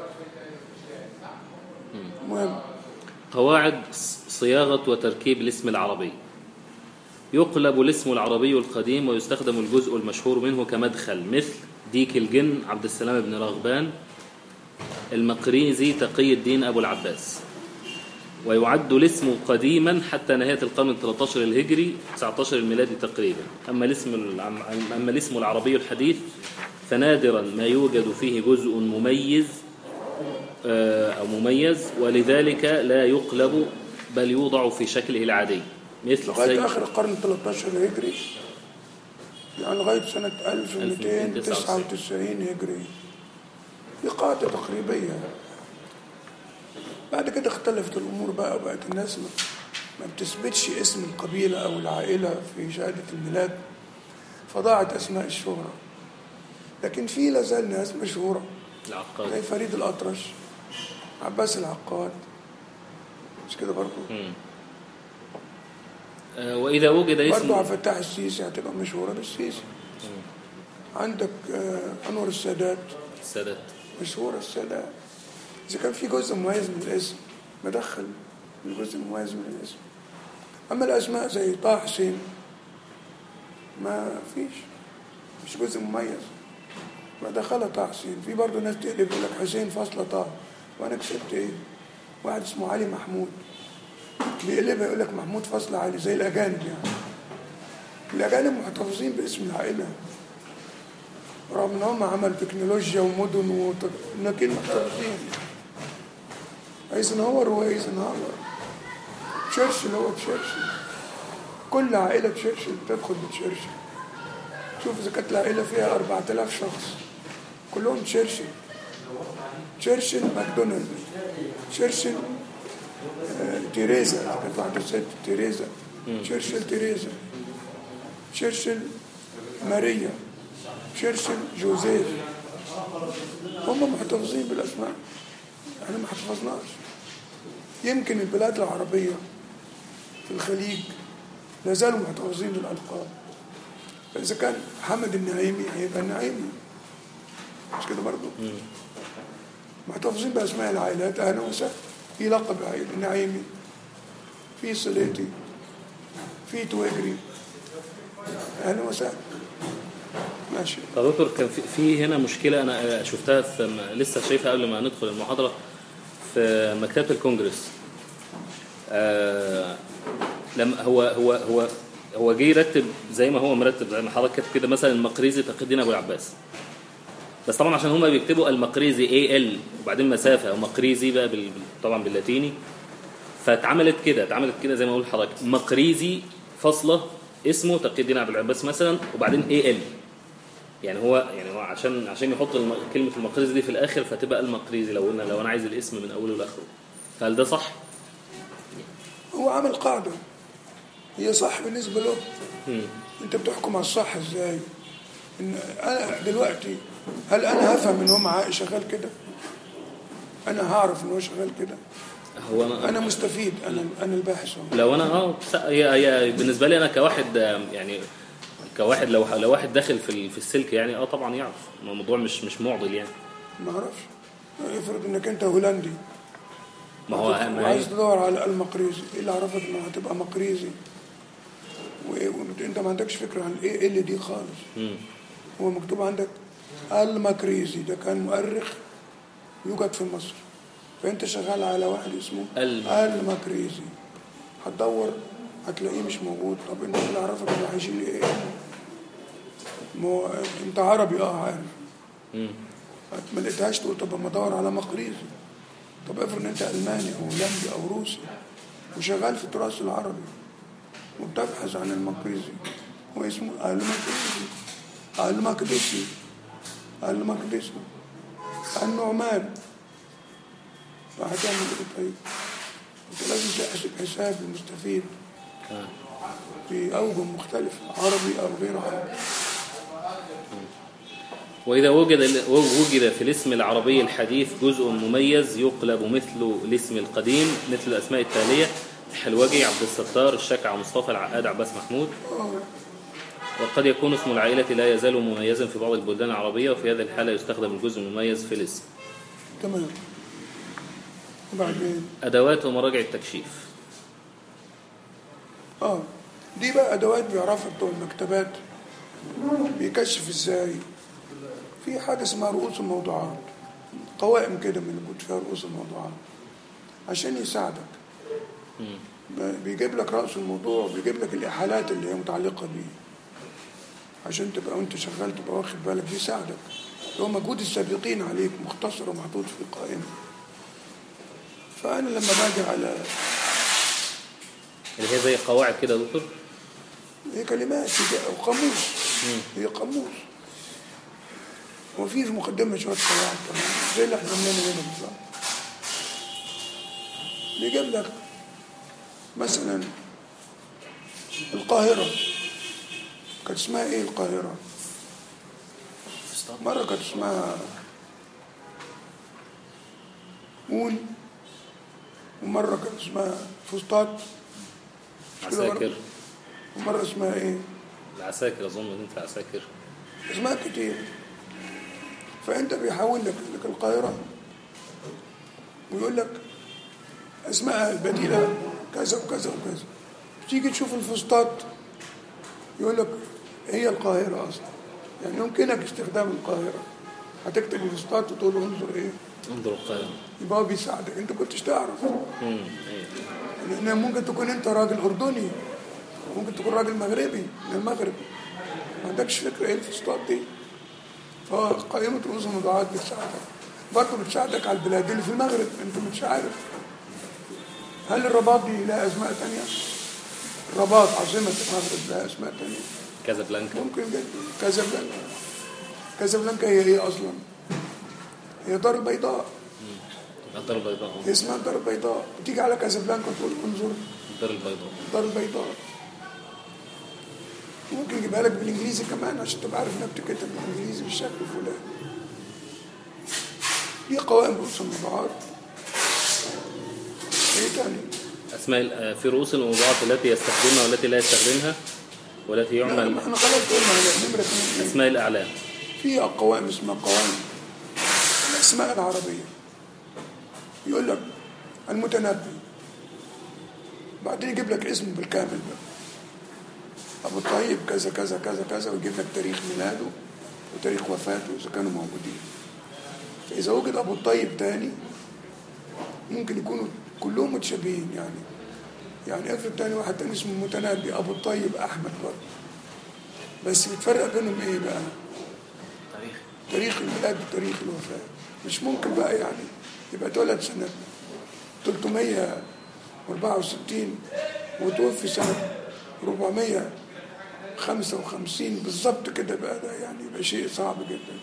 المهم قواعد صياغه وتركيب الاسم العربي يقلب الاسم العربي القديم ويستخدم الجزء المشهور منه كمدخل مثل ديك الجن عبد السلام بن رغبان المقريزي تقي الدين ابو العباس ويعد الاسم قديما حتى نهايه القرن ال 13 الهجري 19 الميلادي تقريبا اما الاسم العم- اما الاسم العربي الحديث فنادرا ما يوجد فيه جزء مميز آه، أو مميز ولذلك لا يقلب بل يوضع في شكله العادي مثل لغايه سيد اخر القرن ال 13 الهجري يعني لغايه سنه 1299 هجري دي قاعده تقريبيه بعد كده اختلفت الامور بقى وبقت الناس ما ما بتثبتش اسم القبيله او العائله في شهاده الميلاد فضاعت اسماء الشهره لكن في لازال ناس مشهوره زي العقاد فريد الاطرش عباس العقاد مش كده برضه آه، وإذا وجد برضه اسم عبد الفتاح السيسي هتبقى مشهورة بالسيسي عندك آه، أنور السادات السادات مشهورة السادات إذا كان في جزء مميز من الاسم مدخل الجزء المميز من الاسم أما الأسماء زي طه حسين ما فيش مش جزء مميز ودخلها طه حسين في برضه ناس تقلب يقول لك حسين فاصلة طه وانا كسبت ايه واحد اسمه علي محمود بيقلبها يقول لك محمود فاصلة علي زي الاجانب يعني الاجانب محتفظين باسم العائله رغم ان هم عملوا تكنولوجيا ومدن وت... لكن محتفظين ايزنهاور هو ايزنهاور تشرشل هو تشرشل كل عائله تشرشل بتدخل بتشرشل شوف اذا كانت العائله فيها 4000 شخص كلهم تشرشل تشرشل ماكدونالد تشرشل آه، تيريزا كانت واحده ست تيريزا تشرشل تيريزا تشرشل ماريا تشرشل جوزيف هم محتفظين بالاسماء احنا ما حفظناش يمكن البلاد العربيه في الخليج لا زالوا محتفظين بالالقاب فاذا كان حمد النعيمي هيبقى النعيمي مش كده برضه محتفظين باسماء العائلات اهلا وسهلا في لقب عائلي النعيمي في صليتي في تويجري اهلا وسهلا ماشي طب دكتور كان في- في هنا مشكله انا شفتها في م- لسه شايفها قبل ما ندخل المحاضره في مكتبه الكونجرس آه لما هو هو هو هو جه يرتب زي ما هو مرتب زي ما حضرتك كاتب كده مثلا المقريزي تقي الدين ابو العباس بس طبعا عشان هما بيكتبوا المقريزي اي ال وبعدين مسافه ومقريزي بقى بال... بال- طبعا باللاتيني فاتعملت كده اتعملت كده زي ما اقول لحضرتك مقريزي فاصله اسمه تقي الدين ابو العباس مثلا وبعدين اي ال يعني هو يعني هو عشان عشان يحط الم... كلمه المقريزي دي في الاخر فتبقى المقريزي لو قلنا لو انا عايز الاسم من اوله لاخره فهل ده صح؟ هو عامل قاعده هي صح بالنسبه له مم. انت بتحكم على الصح ازاي ان انا دلوقتي هل انا هفهم ان هو معاه شغال كده انا هعرف ان هو شغال كده هو انا انا مستفيد انا انا الباحث هو لو انا اه س- هي هي بالنسبه لي انا كواحد آه، يعني كواحد لو لو واحد داخل في ال- في السلك يعني اه طبعا يعرف الموضوع مش مش معضل يعني ما اعرفش افرض انك انت هولندي ما هو ما هي وعايز تدور على المقريزي ايه اللي عرفك انه هتبقى مقريزي وايه وانت ما عندكش فكره عن ايه اللي دي خالص مم. هو مكتوب عندك المقريزي ده كان مؤرخ يوجد في مصر فانت شغال على واحد اسمه الم- المقريزي هتدور هتلاقيه مش موجود طب انت اللي عرفك انه هيشيل ايه ما هو انت عربي اه عارف مم. ما لقيتهاش تقول طب ما ادور على مقريزي طب افرض ان انت الماني او هولندي او روسي وشغال في التراث العربي وبتبحث عن المقريزي هو اسمه المقريزي المقدسي المقدسي النعمان فهتعمل ايه طيب؟ انت لازم تحسب حساب المستفيد آه. في اوجه مختلفه عربي او غير عربي وإذا وجد وجد في الاسم العربي الحديث جزء مميز يقلب مثل الاسم القديم مثل الأسماء التالية الحلوجي عبد الستار الشكع مصطفى العقاد عباس محمود وقد يكون اسم العائلة لا يزال مميزا في بعض البلدان العربية وفي هذه الحالة يستخدم الجزء المميز في الاسم تمام وبعدين أدوات ومراجع التكشيف اه دي بقى ادوات بيعرفها بتوع المكتبات بيكشف ازاي في حاجه اسمها رؤوس الموضوعات قوائم كده من اللي كنت فيها رؤوس الموضوعات عشان يساعدك ب- بيجيب لك راس الموضوع بيجيب لك الاحالات اللي هي متعلقه بيه عشان تبقى وانت شغال تبقى واخد بالك بيساعدك هو مجهود السابقين عليك مختصر ومحطوط في قائمه فانا لما باجي على اللي هي زي قواعد كده يا دكتور هي كلمات هي أو قاموس هي قاموس وفي في مقدمة شوية قواعد كمان زي اللي احنا عاملينه هنا بالظبط بيجيب لك مثلا القاهرة كانت اسمها ايه القاهرة؟ مرة كانت اسمها مون ومرة كانت اسمها فسطاط مش كده برضه؟ عساكر ومرة اسمها ايه؟ العساكر أظن مدينة العساكر اسماء كتير فانت بيحول لك لك القاهره ويقول لك اسمائها البديله كذا وكذا وكذا تيجي تشوف الفسطاط يقول لك هي القاهره اصلا يعني يمكنك استخدام القاهرة هتكتب الفسطاط وتقول له انظر ايه انظر القاهرة يبقى هو بيساعدك انت كنتش تعرف مم. ايوه لان ممكن تكون انت راجل اردني ممكن تكون راجل مغربي من المغرب ما عندكش فكره ايه الفسطاط دي فقائمة رؤوس الموضوعات بتساعدك برضه بتساعدك على البلاد اللي في المغرب انت مش عارف هل الرباط دي لها اسماء تانية؟ الرباط عاصمة المغرب لها اسماء تانية كازابلانكا ممكن جدا كازابلانكا كازابلانكا هي ايه اصلا؟ هي دار البيضاء الدار البيضاء هي اسمها الدار البيضاء بتيجي على كازابلانكا تقول انظر الدار البيضاء الدار البيضاء ممكن يجيبها لك بالانجليزي كمان عشان تبقى عارف انها بتتكتب بالانجليزي بالشكل الفلاني دي قوائم رؤوس الموضوعات ايه تاني؟ اسماء ال- آه، في رؤوس الموضوعات التي يستخدمها والتي لا يستخدمها والتي لا يعمل ما احنا خلاص قلنا على نمرة اثنين إيه؟ اسماء الاعلام في قوائم اسمها قوائم الاسماء العربيه يقول لك المتنبي بعدين يجيب لك اسمه بالكامل بقى ابو الطيب كذا كذا كذا كذا ويجيب لك تاريخ ميلاده وتاريخ وفاته اذا كانوا موجودين فاذا وجد ابو الطيب تاني ممكن يكونوا كلهم متشابهين يعني يعني افرض تاني واحد تاني اسمه متنبي ابو الطيب احمد برضه بس بتفرق بينهم ايه بقى؟ تاريخ تاريخ الميلاد وتاريخ الوفاة مش ممكن بقى يعني يبقى اتولد سنة 364 وتوفي سنة 455 بالظبط كده بقى ده يعني يبقى شيء صعب جدا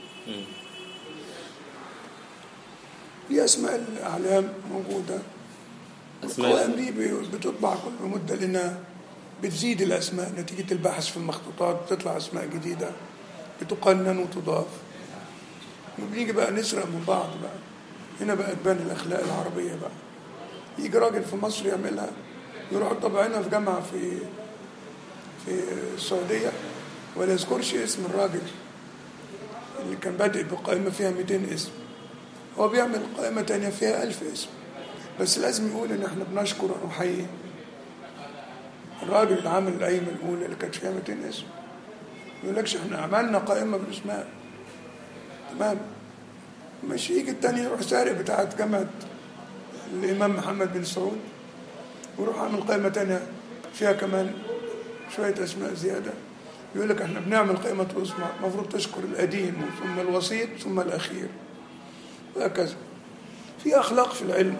في أسماء الأعلام موجودة القوائم اسماء دي بتطبع كل مدة لأنها بتزيد الأسماء نتيجة البحث في المخطوطات بتطلع أسماء جديدة بتقنن وتضاف وبنيجي بقى نسرق من بعض بقى هنا بقى تبان الأخلاق العربية بقى يجي راجل في مصر يعملها يروح طبعينها في جامعة في في السعودية ولا يذكرش اسم الراجل اللي كان بادئ بقائمة فيها 200 اسم هو بيعمل قائمة تانية فيها ألف اسم بس لازم يقول إن إحنا بنشكر ونحيي الراجل اللي عامل القايمة الأولى اللي كانت فيها 200 اسم ما يقولكش إحنا عملنا قائمة بالأسماء تمام مش يجي التاني يروح سارق بتاعت جامعة الإمام محمد بن سعود ويروح عامل قائمة تانية فيها كمان شوية أسماء زيادة يقول لك احنا بنعمل قائمة رؤوس المفروض تشكر القديم ثم الوسيط ثم الأخير وهكذا في أخلاق في العلم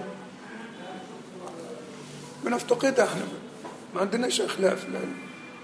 بنفتقدها احنا ما عندناش أخلاق في العلم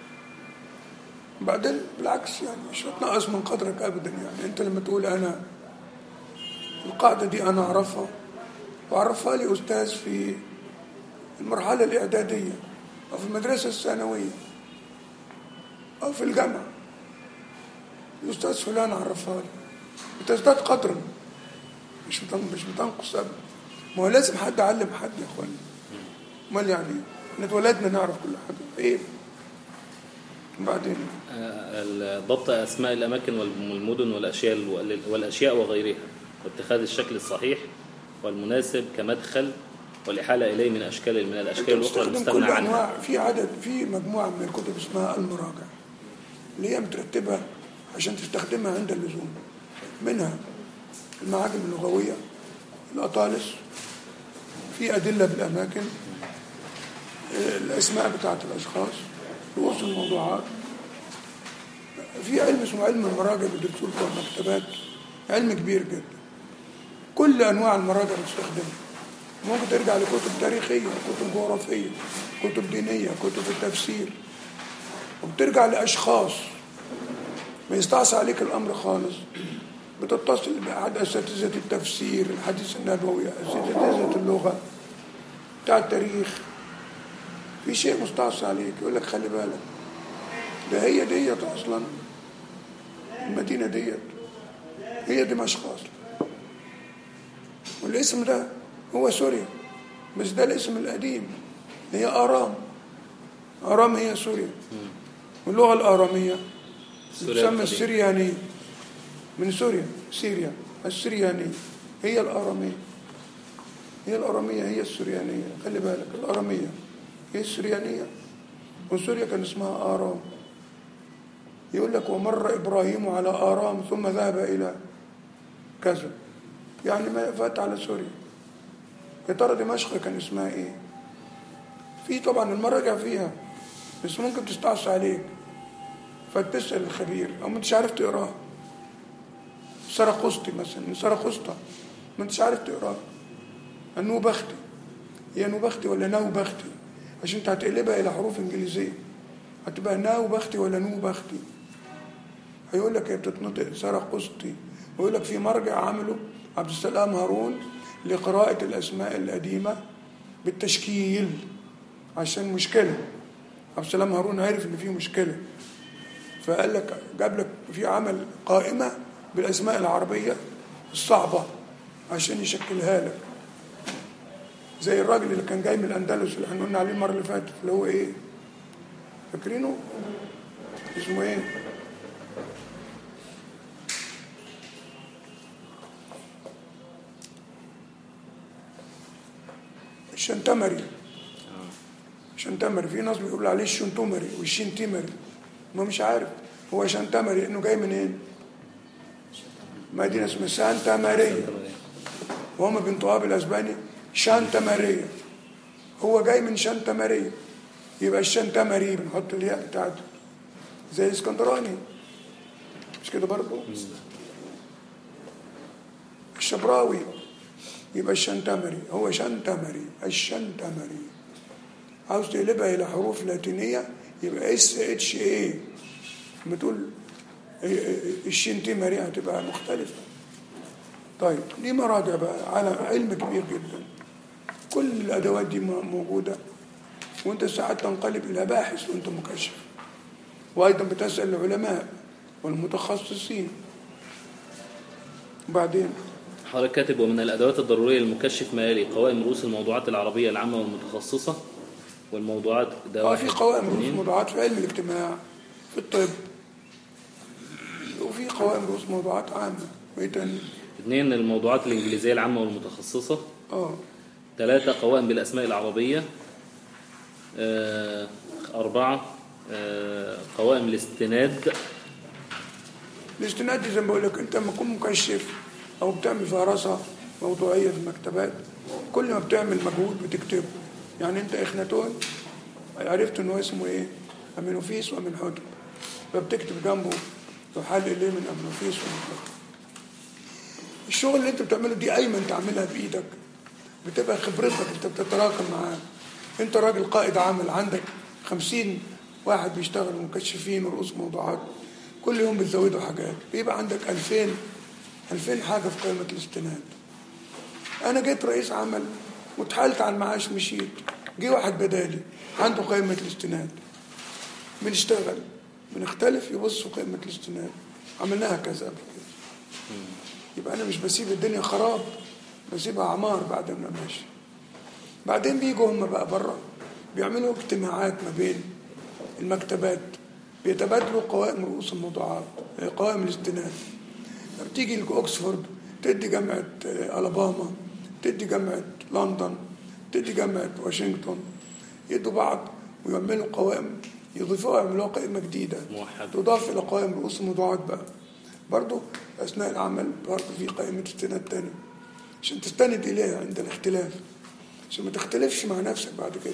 بعدين بالعكس يعني مش هتنقص من قدرك أبدا يعني أنت لما تقول أنا القاعدة دي أنا أعرفها وعرفها لي أستاذ في المرحلة الإعدادية أو في المدرسة الثانوية أو في الجامعة الأستاذ فلان عرفها لي بتزداد قدرا مش بتن- مش بتنقص أبدا ما هو لازم حد علم حد يا إخواني أمال يعني إحنا اتولدنا نعرف كل حاجة إيه وبعدين آه، ضبط اسماء الاماكن والمدن والاشياء والاشياء وغيرها واتخاذ الشكل الصحيح والمناسب كمدخل والاحاله اليه من اشكال من الاشكال انت الاخرى بتستخدم المستغنى كل عنها انواع في عدد في مجموعه من الكتب اسمها المراجع اللي هي مترتبه عشان تستخدمها عند اللزوم منها المعاجم اللغويه الاطالس في ادله بالاماكن آه، الاسماء بتاعه الاشخاص رؤوس الموضوعات في علم اسمه علم المراجع بالدكتور بتوع المكتبات علم كبير جدا كل انواع المراجع بتستخدمها ممكن ترجع لكتب تاريخية كتب جغرافية كتب دينية كتب التفسير وبترجع لأشخاص ما يستعصى عليك الأمر خالص بتتصل بأحد أساتذة التفسير الحديث النبوي أساتذة اللغة بتاع التاريخ في شيء مستعصى عليك يقول لك خلي بالك ده هي ديت أصلا المدينة ديت هي دمشق أصلا والاسم ده هو سوريا بس ده الاسم القديم هي آرام آرام هي سوريا واللغة الآرامية سوريا تسمى القديمة. السريانية من سوريا سوريا السريانية هي الآرامية هي الآرامية هي السريانية خلي بالك الآرامية هي السريانية وسوريا كان اسمها آرام يقول لك ومر إبراهيم على آرام ثم ذهب إلى كذا يعني ما فات على سوريا يا ترى دمشق كان اسمها ايه في طبعا المراجع فيها بس ممكن تستعصي عليك فتسأل الخبير او ما انتش عارف تقراها سرقسطي مثلا سرقسطة ما انتش عارف تقراها النوبختي هي نوبختي ولا نوبختي عشان انت هتقلبها الى حروف انجليزيه هتبقى نوبختي ولا نوبختي هيقول لك هي بتتنطق سرقسطي ويقول لك في مرجع عمله عبد السلام هارون لقراءة الأسماء القديمة بالتشكيل عشان مشكلة عبد السلام هارون عارف إن في مشكلة فقال لك جاب لك في عمل قائمة بالأسماء العربية الصعبة عشان يشكلها لك زي الراجل اللي كان جاي من الأندلس اللي احنا قلنا عليه المرة اللي فاتت اللي هو إيه؟ فاكرينه؟ اسمه إيه؟ الشنتمري شنتمري في ناس بيقول عليه الشنتمري والشنتمري ما مش عارف هو شنتمري انه جاي منين مدينة اسمها سانتا ماريا وهم بينطقوها بالاسباني شانتا ماريا هو جاي من شانتا ماريا يبقى الشانتا ماري بنحط الياء بتاعته زي الاسكندراني مش كده برضه الشبراوي يبقى الشنتمري هو شنتمري الشنتمري عاوز تقلبها الى حروف لاتينيه يبقى اس اتش اي لما تقول الشنتمري هتبقى مختلفه طيب دي مراجع بقى على علم كبير جدا كل الادوات دي موجوده وانت ساعات تنقلب الى باحث وانت مكشف وايضا بتسال العلماء والمتخصصين وبعدين حضرتك كاتب ومن الأدوات الضرورية للمكشف ما يلي قوائم رؤوس الموضوعات العربية العامة والمتخصصة والموضوعات ده اه واحد في قوائم رؤوس اثنين. موضوعات في علم الاجتماع في الطب وفي قوائم رؤوس موضوعات عامة وايه تاني؟ اثنين الموضوعات الإنجليزية العامة والمتخصصة اه ثلاثة قوائم بالأسماء العربية آه، أربعة آه، قوائم الاستناد الاستناد دي زي ما بقول لك انت لما تكون مكشف او بتعمل فهرسة موضوعية في المكتبات كل ما بتعمل مجهود بتكتبه يعني انت اخناتون عرفت ان هو اسمه ايه؟ امينوفيس وامينحوتب فبتكتب جنبه تحلل ليه من امينوفيس وامينحوتب الشغل اللي انت بتعمله دي ايمن تعملها بايدك بتبقى خبرتك انت بتتراكم معاه انت راجل قائد عمل عندك خمسين واحد بيشتغلوا مكشفين ورؤوس موضوعات كل يوم بتزودوا حاجات بيبقى عندك ألفين ألفين حاجة في قائمة الاستناد أنا جيت رئيس عمل واتحالت على المعاش مشيت جه واحد بدالي عنده قائمة الاستناد بنشتغل بنختلف يبص في قائمة الاستناد عملناها كذا قبل كده يبقى أنا مش بسيب الدنيا خراب بسيبها عمار بعد ما ماشي بعدين بيجوا هم بقى بره بيعملوا اجتماعات ما بين المكتبات بيتبادلوا قوائم رؤوس الموضوعات قوائم الاستناد بتيجي اوكسفورد تدي جامعة آه، ألاباما تدي جامعة لندن تدي جامعة واشنطن يدوا بعض ويعملوا قوائم يضيفوها يعملوها قائمة جديدة موحدة. تضاف إلى قوائم رؤوس الموضوعات بقى برضو أثناء العمل برضو في قائمة استناد تاني عشان تستند إليها عند الاختلاف عشان ما تختلفش مع نفسك بعد كده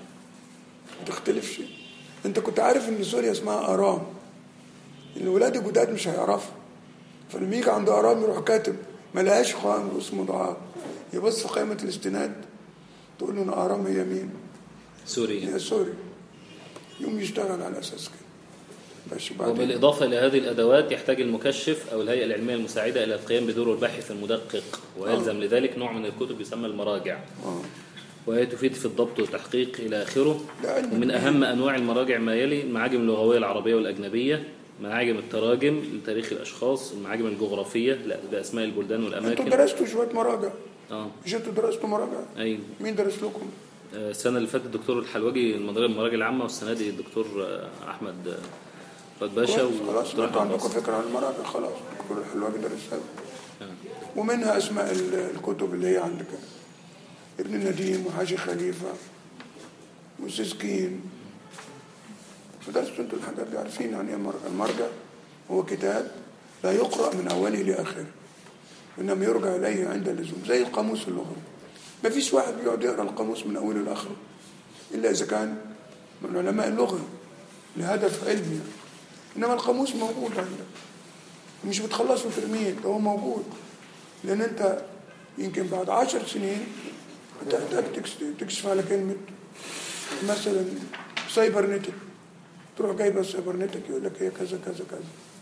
ما تختلفش انت كنت عارف ان سوريا اسمها ارام الولاد الجداد مش هيعرفوا فلما يجي عند ارام يروح كاتب ما لقاش قائم رؤوس موضوعات يبص في قائمه الاستناد تقول له انا ارام هي مين؟ سوريا هي سوري يوم يشتغل على اساس كده ماشي بعدين وبالإضافة إلى هذه الأدوات يحتاج المكشف أو الهيئة العلمية المساعدة إلى القيام بدور الباحث المدقق ويلزم لذلك نوع من الكتب يسمى المراجع اه وهي تفيد في الضبط والتحقيق إلى آخره ده علم ومن كبير. أهم أنواع المراجع ما يلي المعاجم اللغوية العربية والأجنبية معاجم التراجم لتاريخ الأشخاص المعاجم الجغرافية لا- بأسماء البلدان انتوا والأماكن درستوا شويه مراجع آه مش انتوا درستوا مراجع أيوه مين درس لكم؟ آه، السنة اللي فاتت الدكتور الحلوجي المدير المراجع العامة والسنة دي الدكتور آه، أحمد آه، فؤاد باشا كويس، خلاص والدكتور انتوا أحمد عندكم ناصر. فكره عن المراجع خلاص كل الحلوه درسها آه. ومنها اسماء ال- الكتب اللي هي عندك ابن نديم وحاجي خليفه وسيسكين فدرستوا انتوا الحاجات دي عارفين يعني ايه مر- المرجع هو كتاب لا يقرأ من أوله لآخره إنما يرجع إليه عند اللزوم زي القاموس اللغوي ما فيش واحد بيقعد يقرأ القاموس من أوله لآخره إلا إذا كان من علماء اللغة لهدف علمي يعني. إنما القاموس موجود عندك مش بتخلصه ترميه ده هو موجود لأن أنت يمكن بعد عشر سنين هتحتاج تكس- تكشف على كلمة مثلا سايبرنتك تروح جايبه السايبرنتك يقول لك هي كذا كذا كذا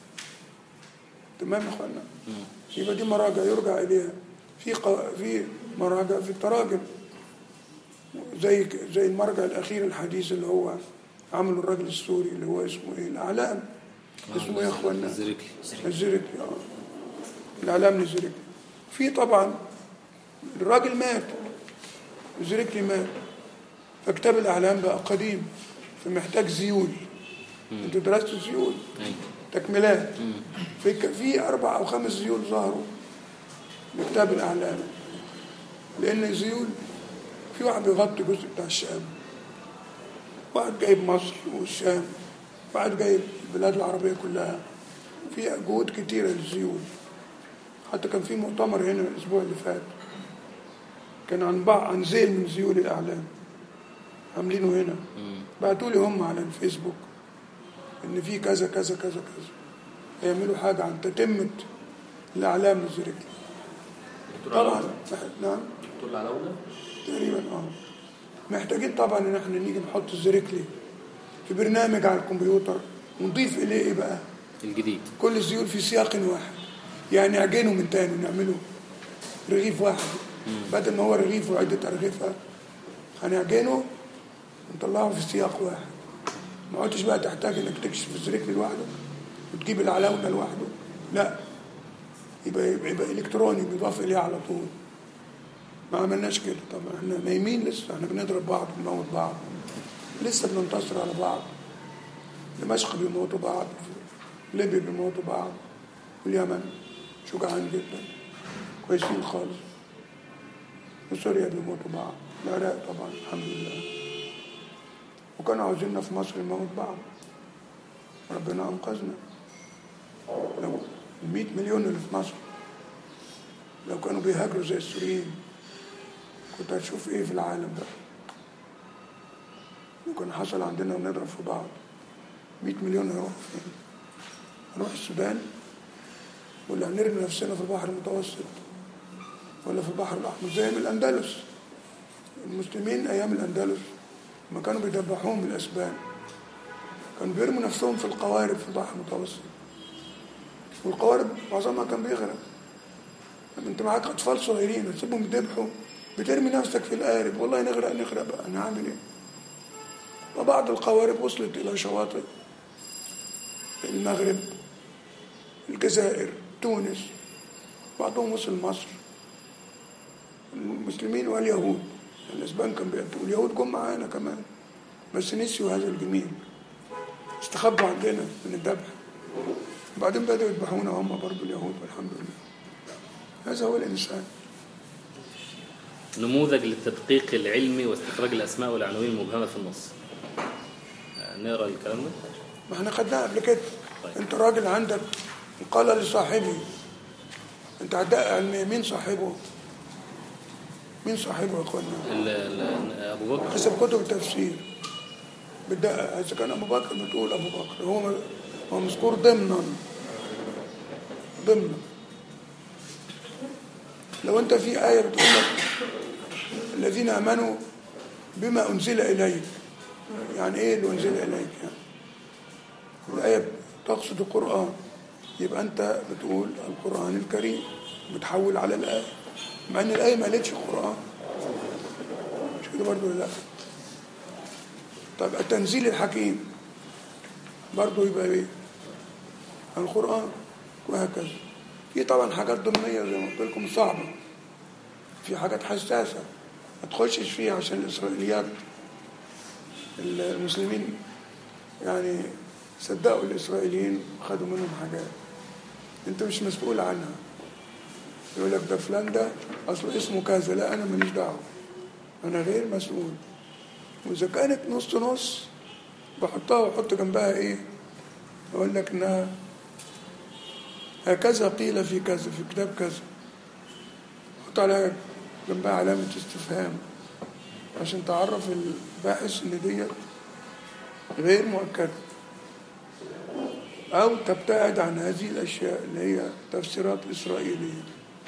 تمام يا اخوانا يبقى دي مراجع يرجع اليها في قو... في مراجع في التراجم زي زي المرجع الاخير الحديث اللي هو عمله الراجل السوري اللي هو اسمه ايه الاعلام اسمه ايه يا اخوانا الزريكلي الزركلي اه الاعلام الزركلي في طبعا الراجل مات الزركلي مات فكتاب الاعلام بقى قديم فمحتاج زيول انتوا درستوا زيول أيوة. تكملات في ك- في اربع او خمس زيول ظهروا لكتاب الاعلام لان الزيول في واحد بيغطي جزء بتاع الشام واحد جايب مصر والشام واحد جايب البلاد العربيه كلها في جهود كتيره للزيول حتى كان في مؤتمر هنا الاسبوع اللي فات كان عن بعض عن زيل من زيول الاعلام عاملينه هنا بعتوا لي هم على الفيسبوك ان في كذا كذا كذا كذا هيعملوا حاجه عن تتمه الاعلام الزرقاء دكتور طبعا علاوله نعم دكتور العلاوله تقريبا اه محتاجين طبعا ان احنا نيجي نحط الزركلي في برنامج على الكمبيوتر ونضيف اليه ايه بقى الجديد كل الزيول في سياق واحد يعني عجينه من تاني نعمله رغيف واحد بدل ما هو رغيف وعدة أرغفة هنعجنه ونطلعه في سياق واحد ما عدتش بقى تحتاج انك تكشف الزريكلي لوحده وتجيب العلاونة لوحده لا يبقى يبقى, يبقى الكتروني بيضاف اليه على طول ما عملناش كده طبعا احنا نايمين لسه احنا بنضرب بعض بنموت بعض لسه بننتصر على بعض دمشق بيموتوا بعض ليبيا بيموتوا بعض واليمن شجعان جدا كويسين خالص وسوريا بيموتوا بعض العراق طبعا الحمد لله وكانوا عاوزيننا في مصر نموت بعض ربنا أنقذنا لو المئة مليون اللي في مصر لو كانوا بيهاجروا زي السوريين كنت هتشوف ايه في العالم ده وكان حصل عندنا ونضرب في بعض 100 مليون هيروحوا فين؟ هنروح السودان ولا هنرمي نفسنا في البحر المتوسط ولا في البحر الأحمر زي من الأندلس المسلمين أيام الأندلس لما كانوا بيدبحوهم بالأسبان كانوا بيرموا نفسهم في القوارب في البحر المتوسط والقوارب معظمها كان بيغرق لما انت معاك اطفال صغيرين هتسيبهم يذبحوا بترمي نفسك في القارب والله نغرق نغرق بقى انا هعمل ايه وبعض القوارب وصلت الى شواطئ المغرب الجزائر تونس بعضهم وصل مصر المسلمين واليهود الاسبان كانوا بيقتلوا اليهود جم معانا كمان بس نسيوا هذا الجميل استخبوا عندنا من الذبح وبعدين بدأوا يذبحونا هم برضه اليهود والحمد لله هذا هو الإنسان نموذج للتدقيق العلمي واستخراج الأسماء والعناوين المبهمة في النص آه، نقرأ الكلام ده ما احنا خدناها قبل كده طيب. انت راجل عندك قال لصاحبه انت هتدقق علمية مين صاحبه مين صاحبه يا اخوانا ال- ال- أبو بكر حسب كتب التفسير بتدقق اذا كان ابو بكر بتقول ابو بكر هو هو مذكور ضمنا ضمنا لو انت في آية بتقول لك الذين آمنوا بما أنزل إليك يعني إيه اللي أنزل إليك يعني الآية تقصد القرآن يبقى أنت بتقول القرآن الكريم بتحول على الآية مع إن الآية ما قالتش القرآن مش كده برضه ولا لا طب التنزيل الحكيم برضه يبقى إيه القرآن وهكذا في طبعا حاجات ضمنية زي ما قلت لكم صعبة في حاجات حساسة ما تخشش فيها عشان الإسرائيليات المسلمين يعني صدقوا الإسرائيليين خدوا منهم حاجات أنت مش مسؤول عنها يقول لك ده فلان ده أصله اسمه كذا لا أنا ماليش دعوة أنا غير مسؤول وإذا كانت نص نص بحطها واحط جنبها ايه اقول لك انها هكذا قيل في كذا في كتاب كذا حط عليها جنبها علامة استفهام عشان تعرف الباحث ان ديت غير مؤكدة أو تبتعد عن هذه الأشياء اللي هي تفسيرات إسرائيلية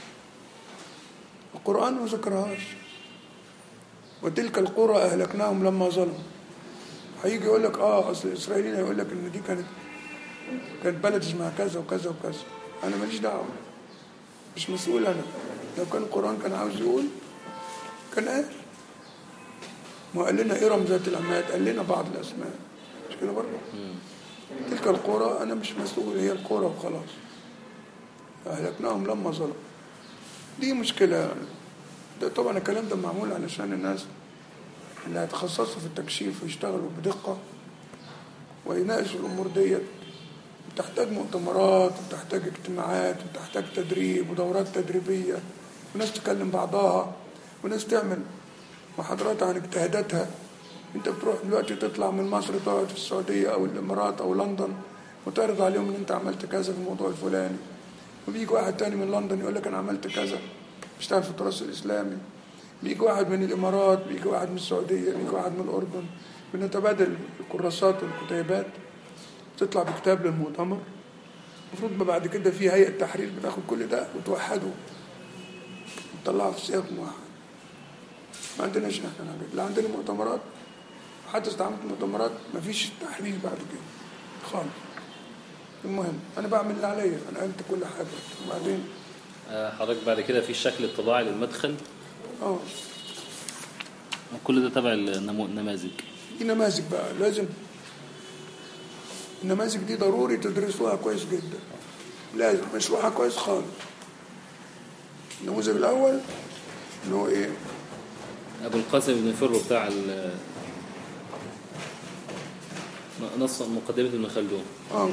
القرآن ما ذكرهاش وتلك القرى أهلكناهم لما ظلموا هيجي يقول لك اه اصل الاسرائيليين هيقول لك ان دي كانت كانت بلد اسمها كذا وكذا وكذا انا ماليش دعوه مش مسؤول انا لو كان القران كان عاوز يقول كان قال ما قال لنا ارم ذات العماد قال لنا بعض الاسماء مش كده برضه تلك القرى انا مش مسؤول هي القرى وخلاص اهلكناهم لما ظلموا دي مشكله يعني ده طبعا الكلام ده معمول علشان الناس اللي هيتخصصوا في التكشيف ويشتغلوا بدقة ويناقشوا الأمور ديت بتحتاج مؤتمرات وبتحتاج اجتماعات وبتحتاج تدريب ودورات تدريبية وناس تكلم بعضها وناس تعمل محاضرات عن اجتهاداتها انت بتروح دلوقتي تطلع من مصر تقعد في السعودية او الامارات او لندن وتعرض عليهم ان انت عملت كذا في الموضوع الفلاني وبيجي واحد تاني من لندن يقول لك انا عملت كذا بشتغل في التراث الاسلامي بيجي واحد من الامارات بيجي واحد من السعوديه بيجي واحد من الاردن بنتبادل الكراسات والكتيبات تطلع بكتاب للمؤتمر المفروض بعد كده في هيئه تحرير بتاخد كل ده وتوحده وتطلعه في سياق واحد ما عندناش احنا حاجه لا عندنا مؤتمرات حتى استعملت مؤتمرات ما فيش تحرير بعد كده خالص المهم انا بعمل اللي عليا انا قلت كل حاجه وبعدين آه، حضرتك بعد كده في شكل الطباعي للمدخل اه كل ده تبع النمو- النماذج دي نماذج بقى لازم النماذج دي ضروري تدرسوها كويس جدا لازم مشروعها كويس خالص النموذج الأول اللي هو إيه ابو القاسم بن فرو بتاع ال- نص مقدمة ابن خلدون آه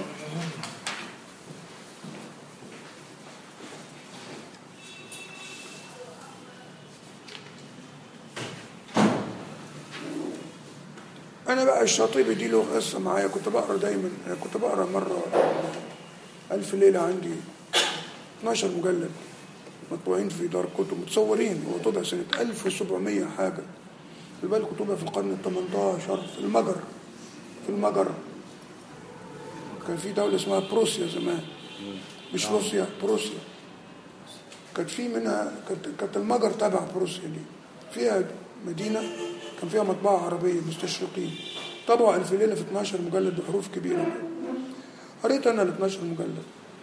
أنا بقى الشاطبي دي له قصة معايا كنت بقرا دايما أنا كنت بقرا مرة ألف ليلة عندي 12 مجلد مطبوعين في دار كتب متصورين هو طبع سنة 1700 حاجة في بالك طبع في القرن ال 18 في المجر في المجر كان في دولة اسمها بروسيا زمان مش روسيا بروسيا كانت في منها كانت كانت المجر تبع بروسيا دي فيها مدينة كان فيها مطبعة عربية مستشرقين طبعوا ألف ليلة في 12 مجلد بحروف كبيرة كده. قريت أنا ال 12 مجلد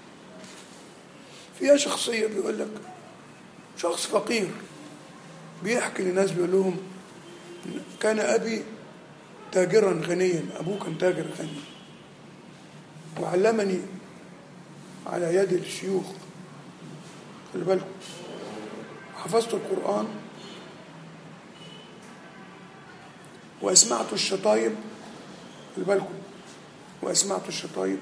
فيها شخصية بيقول لك شخص فقير بيحكي لناس بيقول لهم كان أبي تاجرا غنيا أبوه كان تاجر غني وعلمني على يد الشيوخ خلي بالكم حفظت القرآن وأسمعت الشطايب خلي بالكم وأسمعت الشطايب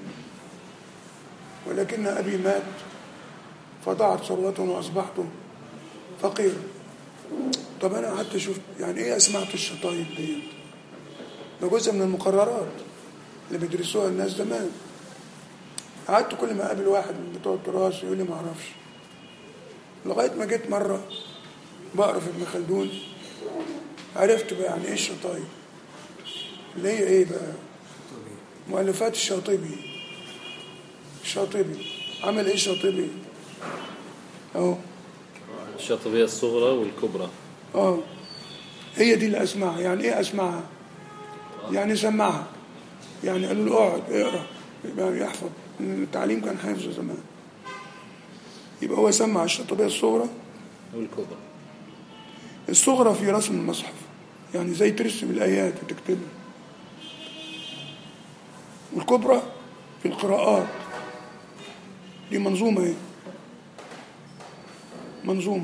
ولكن أبي مات فضاعت ثروته وأصبحت فقيرا طب أنا قعدت أشوف يعني إيه أسمعت الشطايب ديت ده جزء من المقررات اللي بيدرسوها الناس زمان قعدت كل ما اقابل واحد من بتوع التراث يقول لي ما اعرفش لغايه ما جيت مره بقرا في ابن خلدون عرفت بقى يعني ايه الشطايب اللي هي ايه بقى مؤلفات الشاطبي الشاطبي عمل ايه الشاطبي اهو الشاطبية الصغرى والكبرى اه هي دي اللي اسمعها يعني ايه اسمعها يعني سمعها يعني قالوا له اقعد اقرا يبقى يحفظ التعليم كان حفظ زمان يبقى هو سمع الشاطبية الصغرى والكبرى الصغرى في رسم المصحف يعني زي ترسم الآيات وتكتبها والكبرى في القراءات دي منظومة اهي منظومة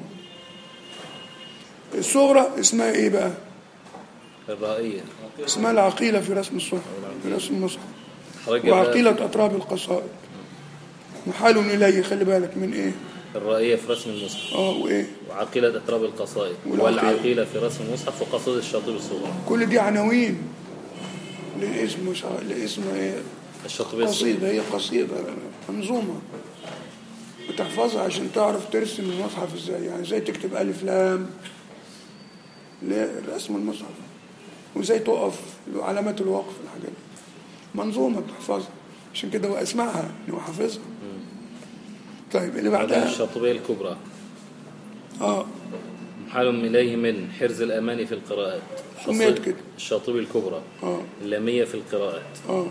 الصغرى اسمها ايه بقى الرائية اسمها العقيلة في رسم الصحف في رسم المصحف حضرتك جايبها وعقيلة أطراب القصائد محال إليه خلي بالك من إيه الرائية في رسم المصحف آه وإيه وعقيلة أتراب القصائد والعقيلة. والعقيلة في رسم المصحف وقصائد الشاطبي الصغرى كل دي عناوين لاسم مش لاسم ايه الشاطبية الصغرى قصيدة هي قصيدة منظومة وتحفظها عشان تعرف ترسم المصحف ازاي يعني ازاي تكتب ألف لام لرسم المصحف وازاي تقف علامات الوقف الحاجات دي منظومة بتحفظها عشان كده هو اسمعها هو حافظها طيب اللي بعدين بعدها الشاطبية الكبرى اه محال إليه من حرز الأمان في القراءات سميت كده. الشاطبية الكبرى اه اللامية في القراءات اه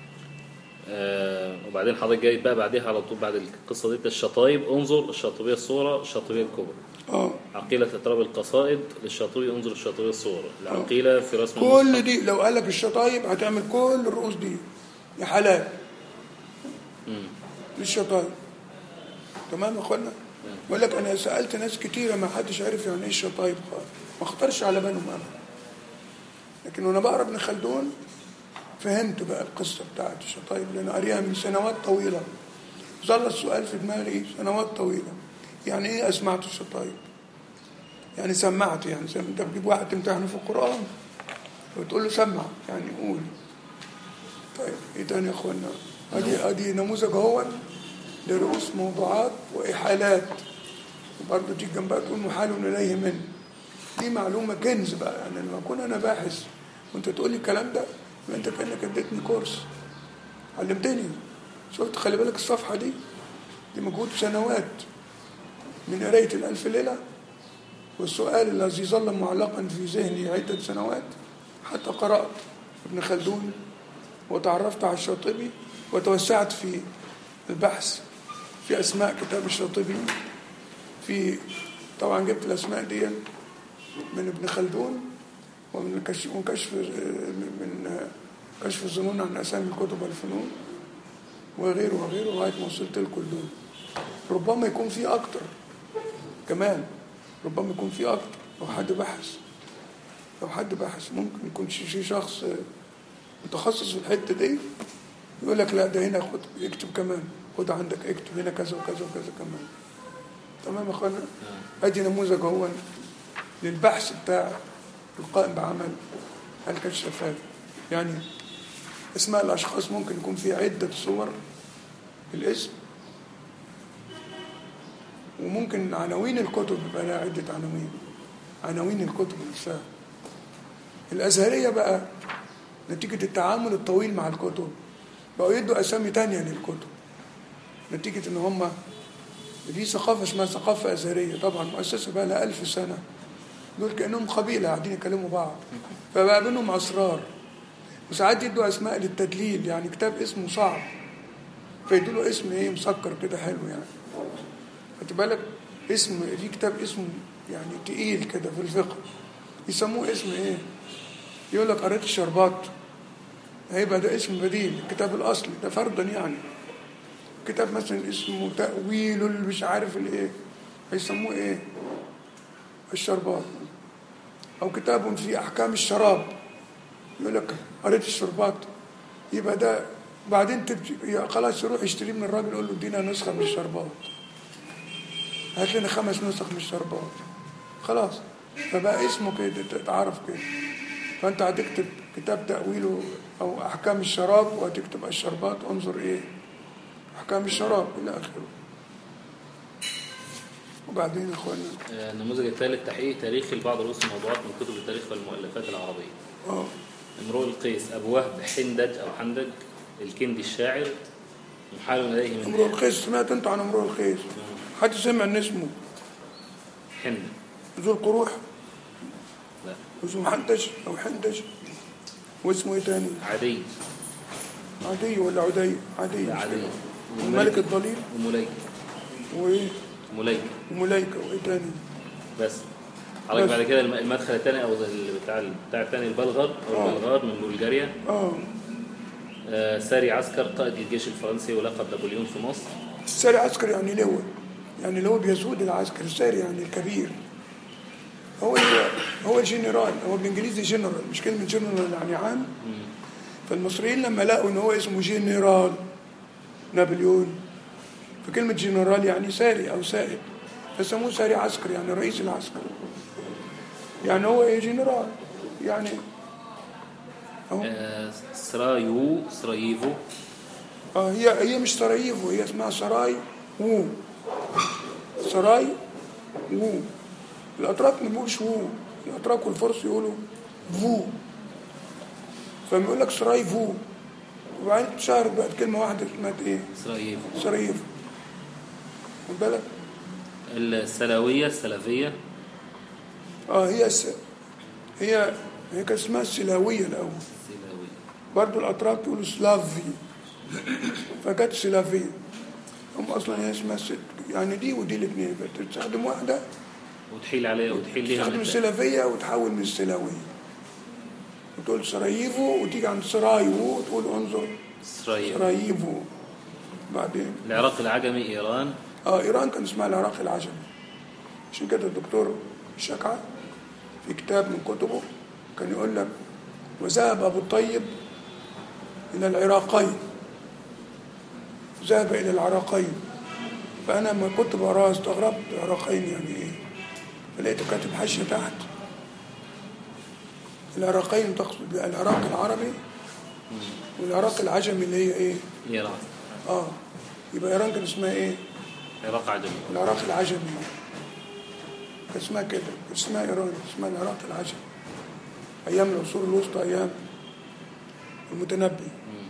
آه وبعدين حضرتك جاي بقى بعديها على طول بعد القصة دي الشطايب انظر الشاطبية الصغرى الشاطبية الكبرى اه عقيلة أتراب القصائد للشاطبي انظر الشاطبية الصغرى العقيلة في رسم المصحف كل دي لو قالك الشطايب هتعمل كل الرؤوس دي يا حلال للشطايب تمام يا اخوانا بقول لك انا سالت ناس كتيره ما حدش عارف يعني ايه الشطايب خالص ما اختارش على بالهم ابدا لكن وانا بقرا ابن خلدون فهمت بقى القصه بتاعت الشطايب لان قاريها من سنوات طويله ظل السؤال في دماغي سنوات طويله يعني ايه اسمعت الشطايب يعني سمعت يعني زي ما انت بتجيب واحد تمتحنه في القران وتقول له سمع يعني قول طيب ايه تاني يا اخوانا ادي ادي نموذج اهو لرؤوس موضوعات واحالات وبرضه تيجي جنبها تقول محال اليه منه دي معلومه كنز بقى يعني لما اكون انا باحث وانت تقول لي الكلام ده يبقى انت كانك اديتني كورس علمتني شفت خلي بالك الصفحه دي دي مجهود سنوات من قرايه الالف ليله والسؤال الذي ظل معلقا في ذهني عده سنوات حتى قرات ابن خلدون وتعرفت على الشاطبي وتوسعت في البحث في أسماء كتاب الشاطبي في طبعا جبت الأسماء دي من ابن خلدون ومن كشف من كشف من كشف الظنون عن أسامي الكتب والفنون وغيره وغيره لغاية ما وصلت لكل دول ربما يكون في أكتر كمان ربما يكون في أكتر لو حد بحث لو حد بحث ممكن يكون في شخص متخصص في الحته دي يقول لك لا ده هنا خد اكتب كمان خد عندك اكتب هنا كذا وكذا وكذا كمان تمام يا اخوانا ادي نموذج هو للبحث بتاع القائم بعمل الكشافات يعني اسماء الاشخاص ممكن يكون فيها عده صور الاسم وممكن عناوين الكتب يبقى لها عده عناوين عناوين الكتب نفسها الازهريه بقى نتيجة التعامل الطويل مع الكتب بقوا يدوا أسامي تانية للكتب نتيجة إن هم في ثقافة اسمها ثقافة أزهرية طبعا مؤسسة بقى لها ألف سنة دول كأنهم قبيلة قاعدين يكلموا بعض فبقى بينهم أسرار وساعات يدوا أسماء للتدليل يعني كتاب اسمه صعب فيدوا له اسم إيه مسكر كده حلو يعني خدت بالك اسم في كتاب اسمه يعني تقيل كده في الفقه يسموه اسم إيه يقول لك قريت الشربات هيبقى ده اسم بديل الكتاب الأصلي ده فرضا يعني كتاب مثلا اسمه تأويل مش عارف الايه هيسموه ايه الشربات او كتاب في احكام الشراب يقول لك قريت الشربات يبقى ده بعدين تبجي خلاص يروح يشتريه من الراجل يقول له ادينا نسخه من الشربات هات لنا خمس نسخ من الشربات خلاص فبقى اسمه كده تتعرف كده فانت هتكتب كتاب تأويله او احكام الشراب وهتكتب الشربات انظر ايه احكام الشراب الى اخره وبعدين يا اخوانا آه، النموذج الثالث تحقيق تاريخي لبعض رؤوس الموضوعات من كتب التاريخ والمؤلفات العربية اه امرؤ القيس أبو وهب حندج أو حندج الكندي الشاعر محال إليه من امرؤ القيس سمعت انت عن امرؤ القيس حد سمع ان اسمه حند ذو القروح لا اسمه حندج او حندج واسمه ايه تاني عدي عدي ولا عدي عدي لا مش عدي فاكر. الملك الضليل ومليكة وايه مليكة وملائكه وايه تاني بس حضرتك بس. بعد كده الم- المدخل الثاني او ال- بتاع بتاع الثاني البلغر او آه. البلغار من بلغاريا اه آه، ساري عسكر قائد الجيش الفرنسي ولقب نابليون في مصر الساري عسكري يعني لواء يعني اللي هو بيسود العسكر الساري يعني الكبير هو هو جنرال هو بالانجليزي جنرال مش كلمه جنرال يعني عام فالمصريين لما لقوا ان هو اسمه جنرال نابليون فكلمه جنرال يعني ساري او سائد فسموه ساري عسكري يعني رئيس العسكر يعني هو ايه جنرال يعني اهو آه، سرايو سراييفو اه هي هي مش سراييفو هي اسمها سراي وو سراي وو الاتراك ما بيقولوش وو الاتراك والفرس يقولوا فو فلما يقول لك سراي فو وبعدين اتشهرت بقت كلمه واحده اسمها ايه؟ سراييفو سراييفو خد بالك؟ السلاوية السلفية اه هي س... هي هي كان اسمها السلاويه الاول سلاوية برضو الاتراك يقولوا سلافي فكانت سلافيه هم اصلا هي اسمها س... يعني دي ودي الاثنين تستخدم واحده وتحيل عليها وتحيل ليها تستخدم من السلافيه وتحول من السلاويه وتقول سراييفو وتيجي عند سرايو وتقول انظر سراييفو سراييفو بعدين العراق العجمي إيران اه ايران كان اسمها العراق العجمي عشان كده الدكتور شكعة في كتاب من كتبه كان يقول لك وذهب ابو الطيب الى العراقين ذهب الى العراقين فانا لما كنت بقراه استغربت العراقين يعني ايه فلقيته كاتب حاشيه تحت العراقين تقصد بها العراق العربي والعراق العجمي اللي هي ايه إيران اه يبقى ايران كان اسمها ايه عراق عجمي العراق العجمي كان اسمها كده كان اسمها ايران اسمها العراق العجمي ايام العصور الوسطى ايام المتنبي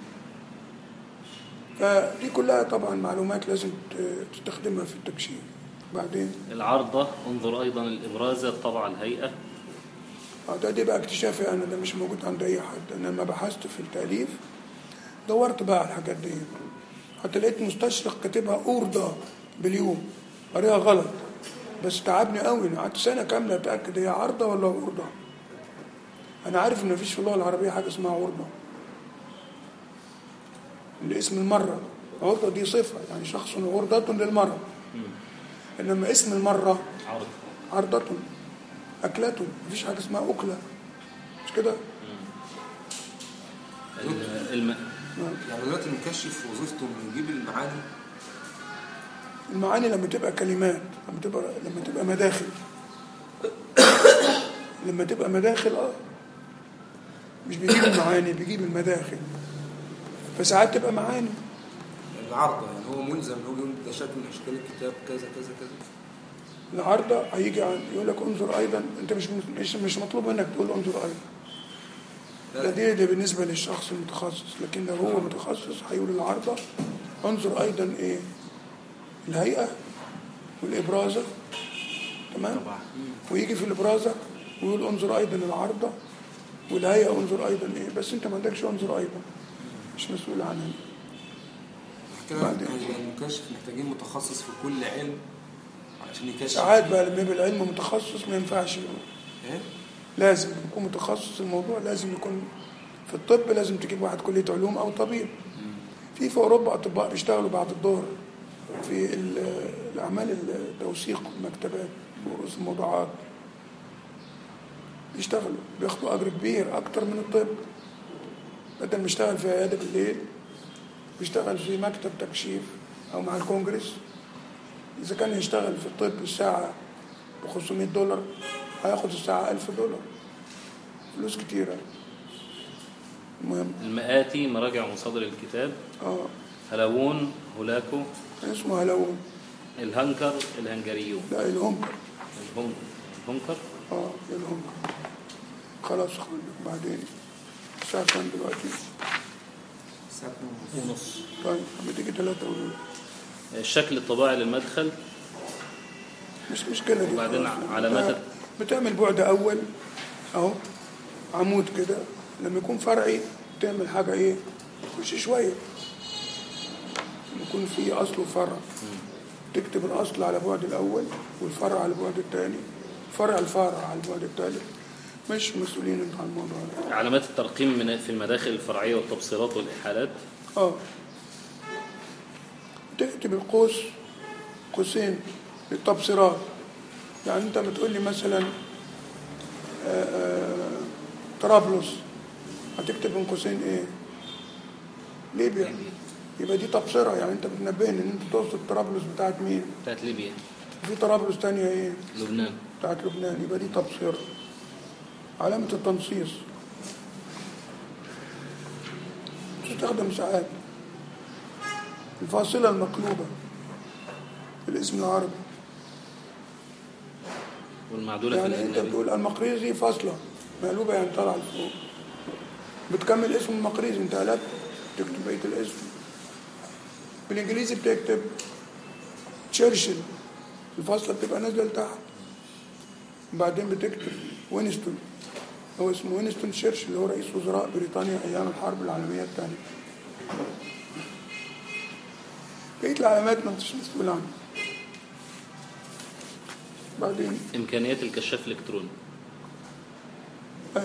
فدي كلها طبعا معلومات لازم ت- تستخدمها في التكشيف بعدين العارضة انظر أيضا الإبرازة الطبعة الهيئة آه، ده دي بقى اكتشافي انا ده مش موجود عند اي حد انا لما بحثت في التاليف دورت بقى على الحاجات دي حتى لقيت مستشرق كاتبها اوردة باليوم قريها غلط بس تعبني قوي انا قعدت سنه كامله اتاكد هي عارضه ولا اوردة انا عارف ان مفيش في اللغه العربيه حاجه اسمها عرضه الاسم المره عرضه دي صفه يعني شخص عرضه للمره انما اسم المره عرض عرضة أكلة مفيش حاجة اسمها أكلة مش كده؟ ال- الم... يعني دلوقتي المكشف وظيفته انه يجيب المعاني المعاني لما تبقى كلمات لما تبقى لما تبقى مداخل لما تبقى مداخل اه مش بيجيب المعاني بيجيب المداخل فساعات تبقى معاني العرضة يعني هو ملزم ان هو يقول ده شكل من اشكال الكتاب كذا كذا كذا العارضة هيجي عن يقول لك انظر أيضا أنت مش مش مش مطلوب منك تقول انظر أيضا لا، ده دي, دي بالنسبة للشخص المتخصص لكن لو هو متخصص هيقول العارضة انظر أيضا إيه الهيئة والإبرازة تمام ويجي في الإبرازة ويقول انظر أيضا العارضة والهيئة انظر أيضا إيه بس أنت ما عندكش انظر أيضا مش مسؤول عنها كده بعدين. المكشف محتاجين متخصص في كل علم عشان يكشف ساعات بقى لما يبقى العلم متخصص ما ينفعش يقول ايه لازم يكون متخصص الموضوع لازم يكون في الطب لازم تجيب واحد كلية علوم أو طبيب في في أوروبا أطباء بيشتغلوا بعد الظهر في ال- الأعمال التوثيق المكتبات ورؤوس الموضوعات بيشتغلوا بياخدوا أجر كبير أكتر من الطب بدل ما يشتغل في عيادة بالليل بيشتغل في مكتب تكشيف أو مع الكونجرس إذا كان يشتغل في الطب الساعة ب 500 دولار هياخد الساعة 1000 دولار فلوس كتيرة المهم المآتي مراجع مصادر الكتاب اه هلاوون هولاكو كان اسمه هلون الهنكر الهنجريون لا الهنكر الهم... الهنكر اه الهنكر خلاص خليك بعدين الساعة كام دلوقتي؟ الساعة 2 ونص. ونص طيب لما تيجي ثلاثة ونص الشكل الطباعي للمدخل مش مشكلة دي وبعدين خلاص. علامات- آه، بتعمل بعد أول أهو عمود كده لما يكون فرعي تعمل حاجة إيه؟ تخش شوية لما يكون في أصل وفرع تكتب الأصل على بعد الأول والفرع على البعد الثاني فرع الفرع على البعد الثالث مش مسؤولين انت عن الموضوع ده علامات الترقيم من في المداخل الفرعية والتبصيرات والإحالات اه تكتب القوس قوسين للتبصيرات يعني انت بتقول لي مثلا آه، آه، طرابلس هتكتب من قوسين ايه ليبيا يبقى دي تبصرة يعني انت بتنبهني ان انت تقصد طرابلس بتاعت مين بتاعت ليبيا في طرابلس تانية ايه لبنان بتاعت لبنان يبقى دي تبصرة علامة التنصيص بتستخدم ساعات الفاصلة المقلوبة في الاسم العربي والمعدولة في يعني انت الأجنبي بتقول المقريزي فاصلة مقلوبة يعني طالعة لفوق بتكمل اسم المقريزي انت قلبت تكتب بقية الاسم بالانجليزي بتكتب تشرشل الفاصلة بتبقى نازلة لتحت بعدين بتكتب وينستون هو اسمه وينستون تشرشل اللي هو رئيس وزراء بريطانيا ايام الحرب العالمية الثانية بقية العلامات ما انتش مسؤول عنها بعدين إمكانيات الكشاف الإلكتروني أي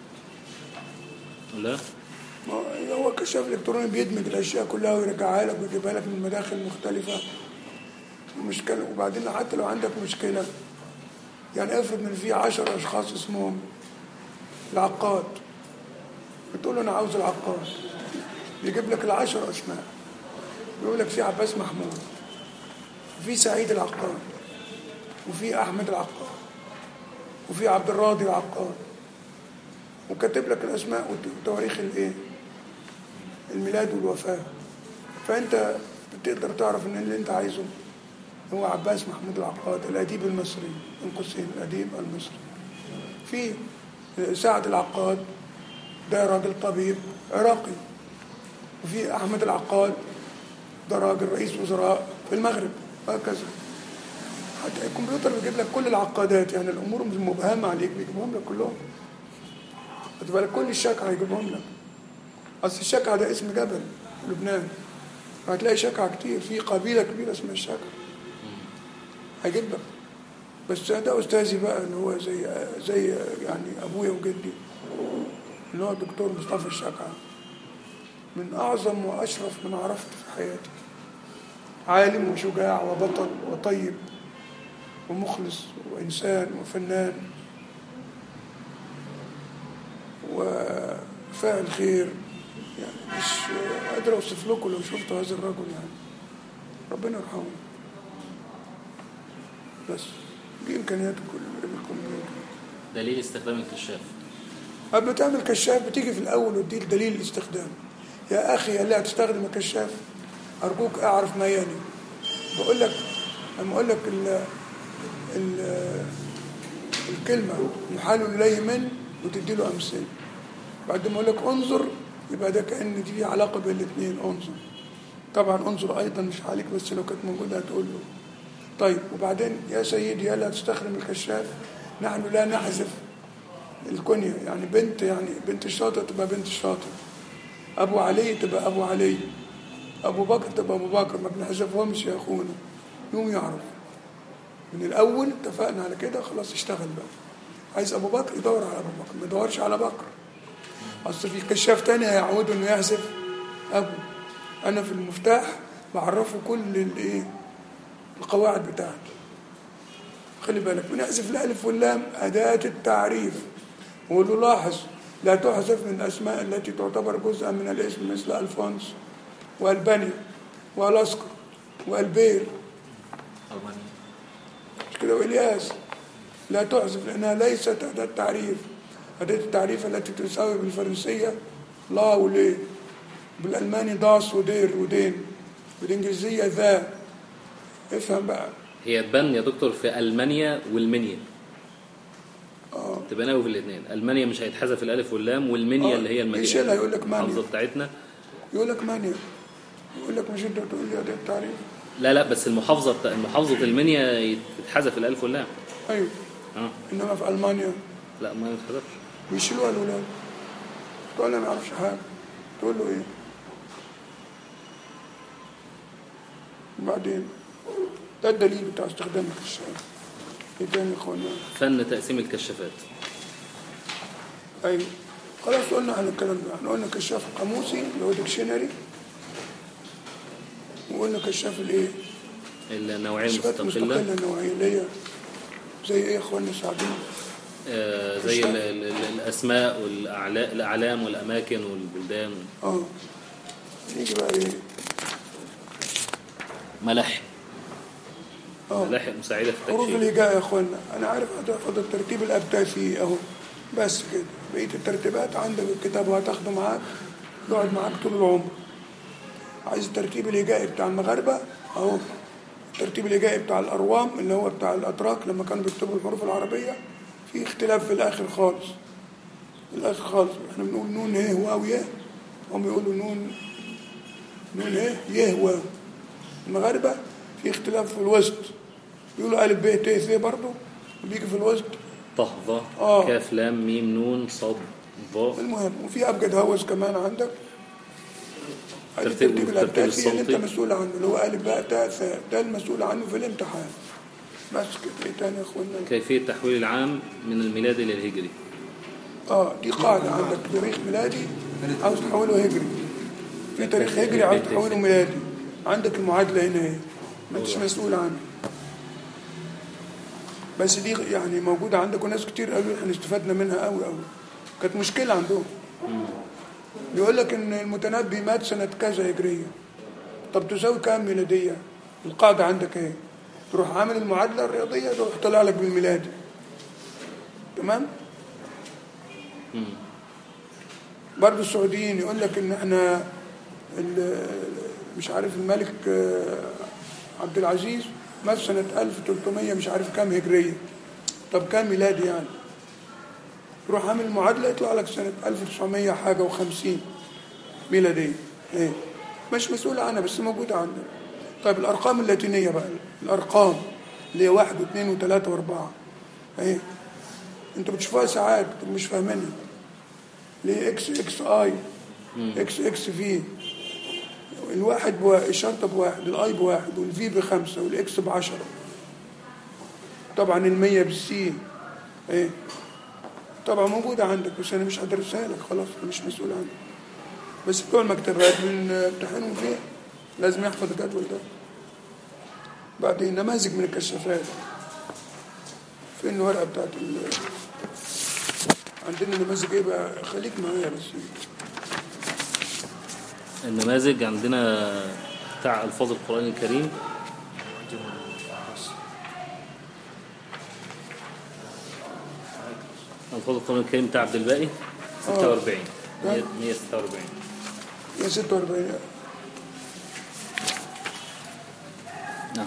لا ما هو- هو كشاف الكتروني بيدمج الاشياء كلها ويرجعها لك ويجيبها لك من مداخل مختلفه مشكله وبعدين حتى لو عندك مشكله يعني افرض ان في عشر اشخاص اسمهم العقاد بتقول له انا عاوز العقاد يجيب لك العشر اسماء بيقول لك في عباس محمود وفي سعيد العقاد وفي احمد العقاد وفي عبد الراضي العقاد وكاتب لك الاسماء وتواريخ الايه الميلاد والوفاه فانت بتقدر تعرف ان اللي انت عايزه هو عباس محمود العقاد الاديب المصري من قوسين الاديب المصري في سعد العقاد ده راجل طبيب عراقي وفي احمد العقاد ده راجل رئيس وزراء في المغرب هكذا حتى الكمبيوتر بيجيب لك كل العقادات يعني الامور مش مبهمه عليك بيجيبهم لك كلهم خد بالك كل الشكعة هيجيبهم لك أصل الشكعة ده اسم جبل في لبنان هتلاقي شكعة كتير في قبيلة كبيرة اسمها الشكعة هيجيب لك بس ده أستاذي بقى اللي هو زي زي يعني أبويا وجدي اللي هو الدكتور مصطفى الشكعة من أعظم وأشرف من عرفت في حياتي عالم وشجاع وبطل وطيب ومخلص وإنسان وفنان وفاعل خير يعني مش قادر اوصف لكم لو شفتوا هذا الرجل يعني ربنا يرحمه بس دي امكانيات كل الكمبيوتر دليل استخدام الكشاف قبل تعمل كشاف بتيجي في الاول وتديك دليل الاستخدام يا اخي اللي هتستخدم الكشاف ارجوك اعرف ما يلي بقول لك لما اقول لك ال ال الكلمه محال اليه من وتدي له امثله بعد ما اقول لك انظر يبقى ده كان دي علاقه بين الاثنين انظر طبعا انظر ايضا مش عليك بس لو كانت موجوده هتقول له طيب وبعدين يا سيدي يلا هتستخدم الكشاف نحن لا نحذف الكنية يعني بنت يعني بنت الشاطر تبقى بنت الشاطر أبو علي تبقى أبو علي أبو بكر تبقى أبو بكر ما بنحذفهمش يا أخونا يوم يعرف من الأول اتفقنا على كده خلاص اشتغل بقى عايز أبو بكر يدور على أبو بكر ما يدورش على بكر أصل في كشاف تاني هيعود إنه يحذف أبو أنا في المفتاح بعرفه كل الإيه القواعد بتاعته خلي بالك بنحذف الألف واللام أداة التعريف وقول لاحظ لا تحذف من الأسماء التي تعتبر جزءا من الاسم مثل ألفونس وألبانيا وألاسكا وألبير ألمانيا مش كده وإلياس لا تحذف لأنها ليست أداة تعريف أداة التعريف التي تساوي بالفرنسية لا وليه بالألماني داس ودير ودين بالإنجليزية ذا افهم بقى هي تبان يا دكتور في ألمانيا والمنيا اه تبان قوي في الاثنين ألمانيا مش هيتحذف الألف واللام والمنيا آه، اللي هي المدينة يشيلها يقول لك مانيا. المحافظة بتاعتنا يقول لك مانيا يقول لك مش انت بتقول لي أداة تعريف لا لا بس المحافظة بتاع محافظة المنيا يتحذف الألف واللام أيوه اه إنما في ألمانيا لا ما يتحذفش بيشيلوها الولاد تقول له ما يعرفش حاجة تقول له ايه وبعدين ده الدليل بتاع استخدام الكشاف ايه تاني يا اخوانا فن تقسيم الكشافات ايوه خلاص قلنا على الكلام ده احنا قلنا كشاف قاموسي اللي هو ديكشنري وقلنا كشاف الايه النوعية الصفات المستقلة المستقلة النوعية اللي هي زي ايه يا اخوانا ساعدين آه زي ال- ال- ال- الأسماء والأعلام والأماكن والبلدان اه نيجي بقى ايه ملاحق اه ملاحق مساعدة في حروف التكشيف الهجاء يا اخوانا انا عارف هتاخد الترتيب الابتسي اهو بس كده بقيه الترتيبات عندك الكتاب وهتاخده معاك يقعد معاك طول العمر عايز الترتيب الهجائي بتاع المغاربة اهو الترتيب الهجائي بتاع الأروام اللي هو بتاع الأتراك لما كانوا بيكتبوا الحروف العربية في اختلاف في الآخر خالص في الآخر خالص احنا بنقول نون ه واو يه هم يقولوا نون نون ه يه واو المغاربة في اختلاف في الوسط بيقولوا ألف ب ت ث برضه وبيجي في الوسط طه ظ آه. كاف لام ميم نون صاد ظاء المهم وفي أبجد هوس كمان عندك هذا ترتيب- الترتيب الترتيب الأساسي اللي أنت الصوتي. مسؤول عنه اللي هو ألف باء تاء ثاء ده المسؤول عنه في الامتحان بس كده إيه تاني يا إخوانا كيفية تحويل العام من الميلادي للهجري اه دي قاعدة عندك تاريخ ميلادي عاوز تحوله هجري في تاريخ هجري عاوز تحوله ميلادي عندك المعادلة هنا اهي ما انتش مسؤول عنها بس دي يعني موجودة عندك وناس كتير قالوا احنا استفدنا منها قوي قوي كانت مشكلة عندهم بيقول لك ان المتنبي مات سنة كذا هجرية طب تساوي كام ميلادية القاعدة عندك اهي تروح عامل المعادلة الرياضية تروح طلع لك بالميلادي تمام برضه السعوديين يقول لك ان احنا ال- مش عارف الملك آه، عبد العزيز مات سنة 1300 مش عارف كام هجرية طب كام ميلادي يعني تروح عامل المعادلة يطلع لك سنة 1900 حاجة و50 ميلادية ايه مش مسؤول عنها بس موجودة عندنا طيب الأرقام اللاتينية بقى الأرقام اللي هي واحد واثنين وثلاثة وأربعة ايه انتوا بتشوفوها ساعات انتوا مش فاهمينها ليه اكس اكس اي اكس اكس في الواحد بواحد الشرطة بواحد الاي بواحد والفي بخمسة والاكس بعشرة طبعا المية بالسي ايه طبعا موجودة عندك بس انا مش هدرسها لك خلاص أنا مش مسؤول عنها بس بتوع المكتبات بنمتحنهم فيها لازم يحفظ الجدول ده بعدين نماذج من الكشافات فين الورقة بتاعت ال عندنا نماذج ايه بقى خليك معايا بس النماذج عندنا بتاع ألفاظ القرآن الكريم ألفاظ القرآن الكريم بتاع عبد الباقي 46 نعم. 146 يا 46 نعم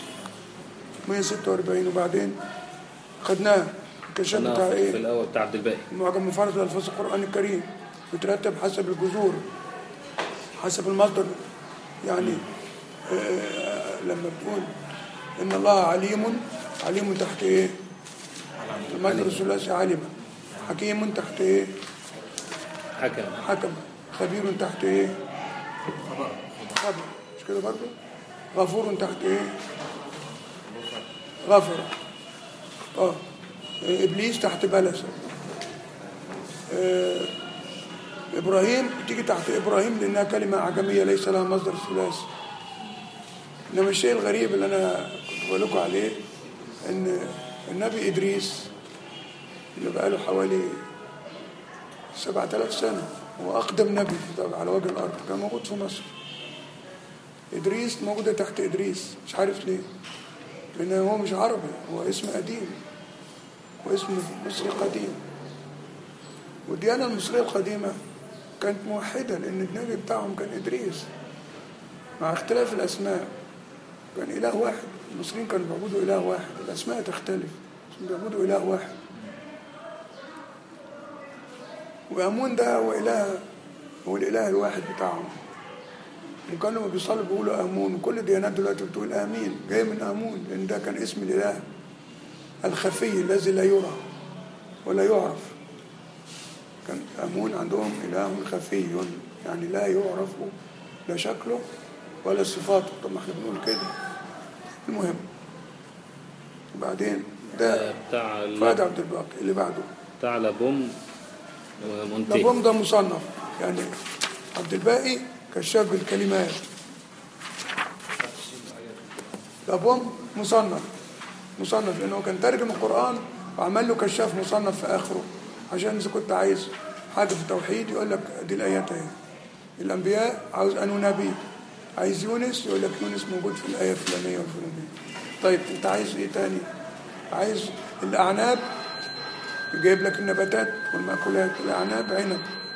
146 وبعدين خدناه الكشاف أنا بتاع في ايه الأول بتاع عبد الباقي معجم مفرد الفاظ القران الكريم بترتب حسب الجذور حسب المصدر يعني آه لما بتقول ان الله عليم عليم تحت ايه المصدر الثلاثي علم حكيم تحت ايه حكم حكم خبير تحت ايه خبر مش كده برضه غفور تحت ايه غفر اه ابليس تحت بلسه آه ابراهيم تيجي تحت ابراهيم لانها كلمه اعجميه ليس لها مصدر ثلاثي انما الشيء الغريب اللي انا كنت بقول لكم عليه ان النبي ادريس اللي بقاله حوالي سبعة آلاف سنة هو أقدم نبي في- على وجه الأرض كان موجود في مصر إدريس موجودة تحت إدريس مش عارف ليه لأن هو مش عربي هو اسم قديم واسم مصري قديم والديانة المصرية القديمة كانت موحدة لأن النبي بتاعهم كان إدريس مع اختلاف الأسماء كان إله واحد المصريين كانوا بيعبدوا إله واحد الأسماء تختلف بس بيعبدوا إله واحد وأمون ده هو إله هو الإله الواحد بتاعهم وكانوا بيصلوا بيقولوا آمون وكل الديانات دلوقتي بتقول آمين جاي من آمون لأن ده كان اسم الإله الخفي الذي لا يرى ولا يعرف كان آمون عندهم إله خفي يعني لا يعرف لا شكله ولا صفاته طب ما احنا بنقول كده المهم وبعدين ده بتاع فؤاد عبد الباقي اللي بعده بتاع لابوم ومنتهي لابوم ده مصنف يعني عبد الباقي كشاف بالكلمات لابوم مصنف مصنف لانه كان ترجم القران وعمل له كشاف مصنف في اخره عشان اذا كنت عايز حاجه في التوحيد يقول لك دي الايات اهي الانبياء عاوز انه نبي عايز يونس يقول لك يونس موجود في الايه الفلانيه والفلانيه طيب انت عايز ايه تاني عايز الاعناب جايب لك النباتات والمأكولات الأعناب عنب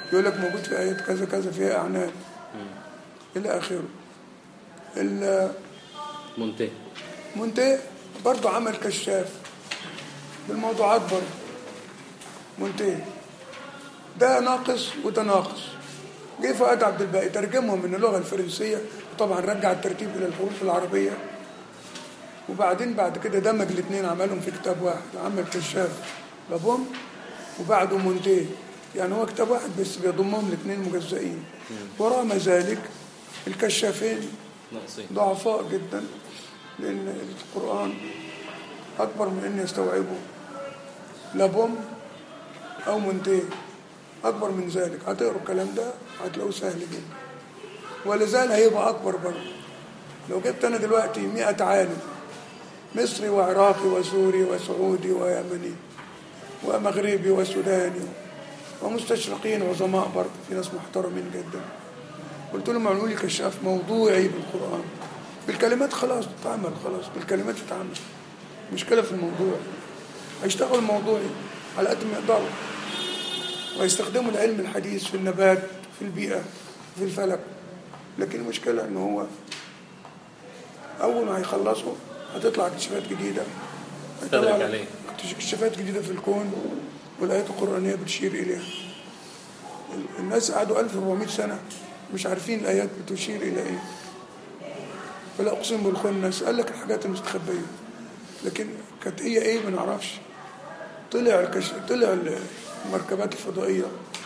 يقول لك موجود في آيات كذا كذا فيها أعناد إلى آخره ال- منتهي منتهي برضه عمل كشاف بالموضوعات برضه منتهي ده ناقص وده ناقص جه فؤاد عبد الباقي ترجمهم من اللغة الفرنسية وطبعا رجع الترتيب إلى الحروف العربية وبعدين بعد كده دمج الاثنين عملهم في كتاب واحد عمل كشاف لابوم وبعده منتهي يعني هو كتاب واحد بس بيضمهم الاثنين مجزئين ورغم ذلك الكشافين ناقصين ضعفاء جدا لأن القرآن أكبر من أن يستوعبه لا بوم أو منتهي أكبر من ذلك هتقروا الكلام ده هتلاقوه سهل جدا ولا زال هيبقى أكبر برضه لو جبت أنا دلوقتي مئة عالم مصري وعراقي وسوري وسعودي ويمني ومغربي وسوداني ومستشرقين عظماء برضه في ناس محترمين جدا قلت لهم اعملوا لي كشاف موضوعي بالقرآن بالكلمات خلاص تتعمل خلاص بالكلمات تتعمل مشكلة في الموضوع هيشتغلوا موضوعي على قد ما يقدروا ويستخدموا العلم الحديث في النبات في البيئة في الفلك لكن المشكلة ان هو أول ما هيخلصوا هتطلع اكتشافات جديدة استدرك هيطلع عليه. اكتشافات جديدة في الكون والآيات القرآنية بتشير إليها الناس قعدوا 1400 سنة مش عارفين الآيات بتشير إلى إيه فلا أقسم بالخنس قال لك الحاجات المستخبية لكن كانت هي إيه ما نعرفش طلع الكش... طلع المركبات الفضائية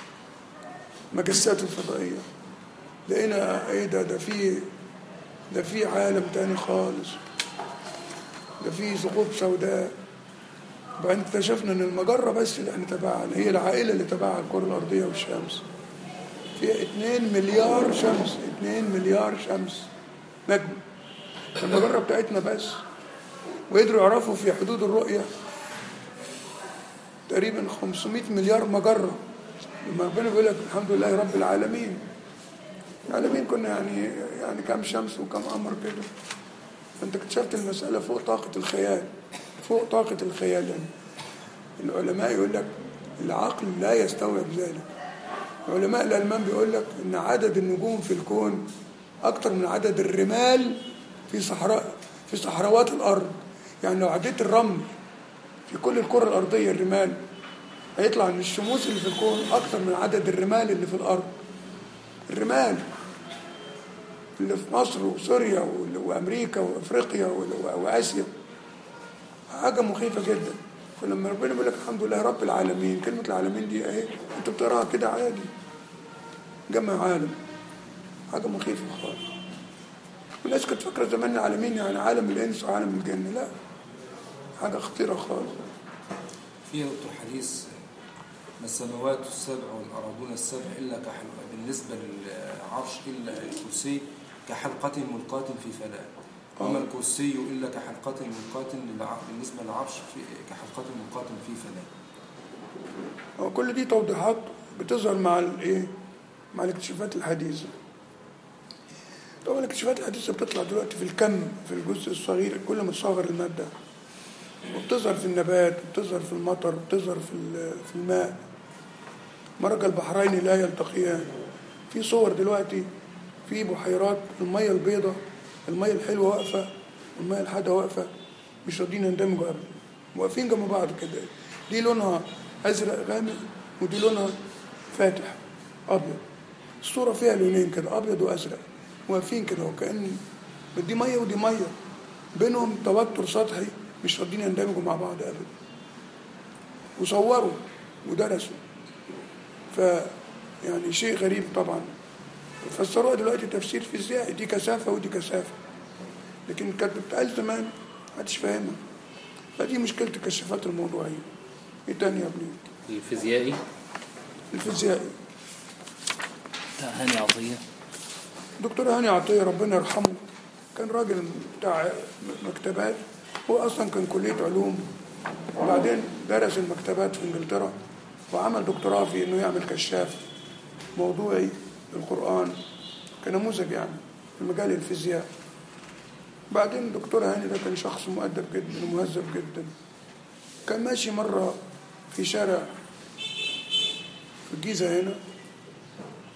مجسات الفضائية لقينا إيه ده ده في ده في عالم تاني خالص ده في ثقوب سوداء وبعدين اكتشفنا ان المجرة بس اللي احنا تبعها هي العائلة اللي تبعها الكرة الأرضية والشمس فيها 2 مليار شمس 2 مليار شمس نجم المجرة بتاعتنا بس وقدروا يعرفوا في حدود الرؤية تقريبا 500 مليار مجرة لما ربنا بيقول لك الحمد لله رب العالمين العالمين كنا يعني يعني كم شمس وكم قمر كده فانت اكتشفت المسألة فوق طاقة الخيال فوق طاقة الخيال يعني العلماء يقول لك العقل لا يستوعب ذلك علماء الألمان بيقول لك إن عدد النجوم في الكون أكتر من عدد الرمال في صحراء في صحراوات الأرض يعني لو عديت الرمل في كل الكرة الأرضية الرمال هيطلع إن الشموس اللي في الكون أكتر من عدد الرمال اللي في الأرض الرمال اللي في مصر وسوريا وال- وأمريكا وأفريقيا وال- وآسيا حاجة مخيفة جدا فلما ربنا بيقول لك الحمد لله رب العالمين كلمة العالمين دي اهي انت بتقراها كده عادي جمع عالم حاجة مخيفة خالص والناس كانت فاكرة زمان العالمين يعني عالم الإنس وعالم الجن لا حاجة خطيرة خالص في يا دكتور حديث ما السماوات السبع والأراضون السبع إلا كحل بالنسبة للعرش إلا الكرسي كحلقة ملقاة في فلاة وما الكرسي إلا كحلقة ملقاة للع- بالنسبة للعرش في كحلقة ملقاة في فلاة هو كل دي توضيحات بتظهر مع الايه مع الاكتشافات الحديثة طبعا الاكتشافات الحديثة بتطلع دلوقتي في الكم في الجزء الصغير كل ما تصغر المادة وبتظهر في النبات وبتظهر في المطر وبتظهر في ال- في الماء مرج البحرين لا يلتقيان في صور دلوقتي في بحيرات المية البيضاء المية الحلوة واقفة والمية الحادة واقفة مش راضيين يندمجوا أبدا واقفين جنب بعض كده دي لونها أزرق غامق ودي لونها فاتح أبيض الصورة فيها لونين كده أبيض وأزرق واقفين كده وكأن دي مية ودي مية بينهم توتر سطحي مش راضيين يندمجوا مع بعض أبدا وصوروا ودرسوا ف يعني شيء غريب طبعا فسروها دلوقتي تفسير فيزيائي دي كثافة ودي كثافة لكن كانت بتتقال زمان محدش فاهمها فدي مشكلة الكشافات الموضوعية ايه تاني يا ابني الفيزيائي الفيزيائي هاني عطية دكتور هاني عطية ربنا يرحمه كان راجل بتاع مكتبات هو أصلا كان كلية علوم وبعدين درس المكتبات في إنجلترا وعمل دكتوراه في إنه يعمل كشاف موضوعي للقرآن كنموذج يعني في مجال الفيزياء بعدين دكتور هاني ده كان شخص مؤدب جدا ومهذب جدا كان ماشي مرة في شارع في الجيزة هنا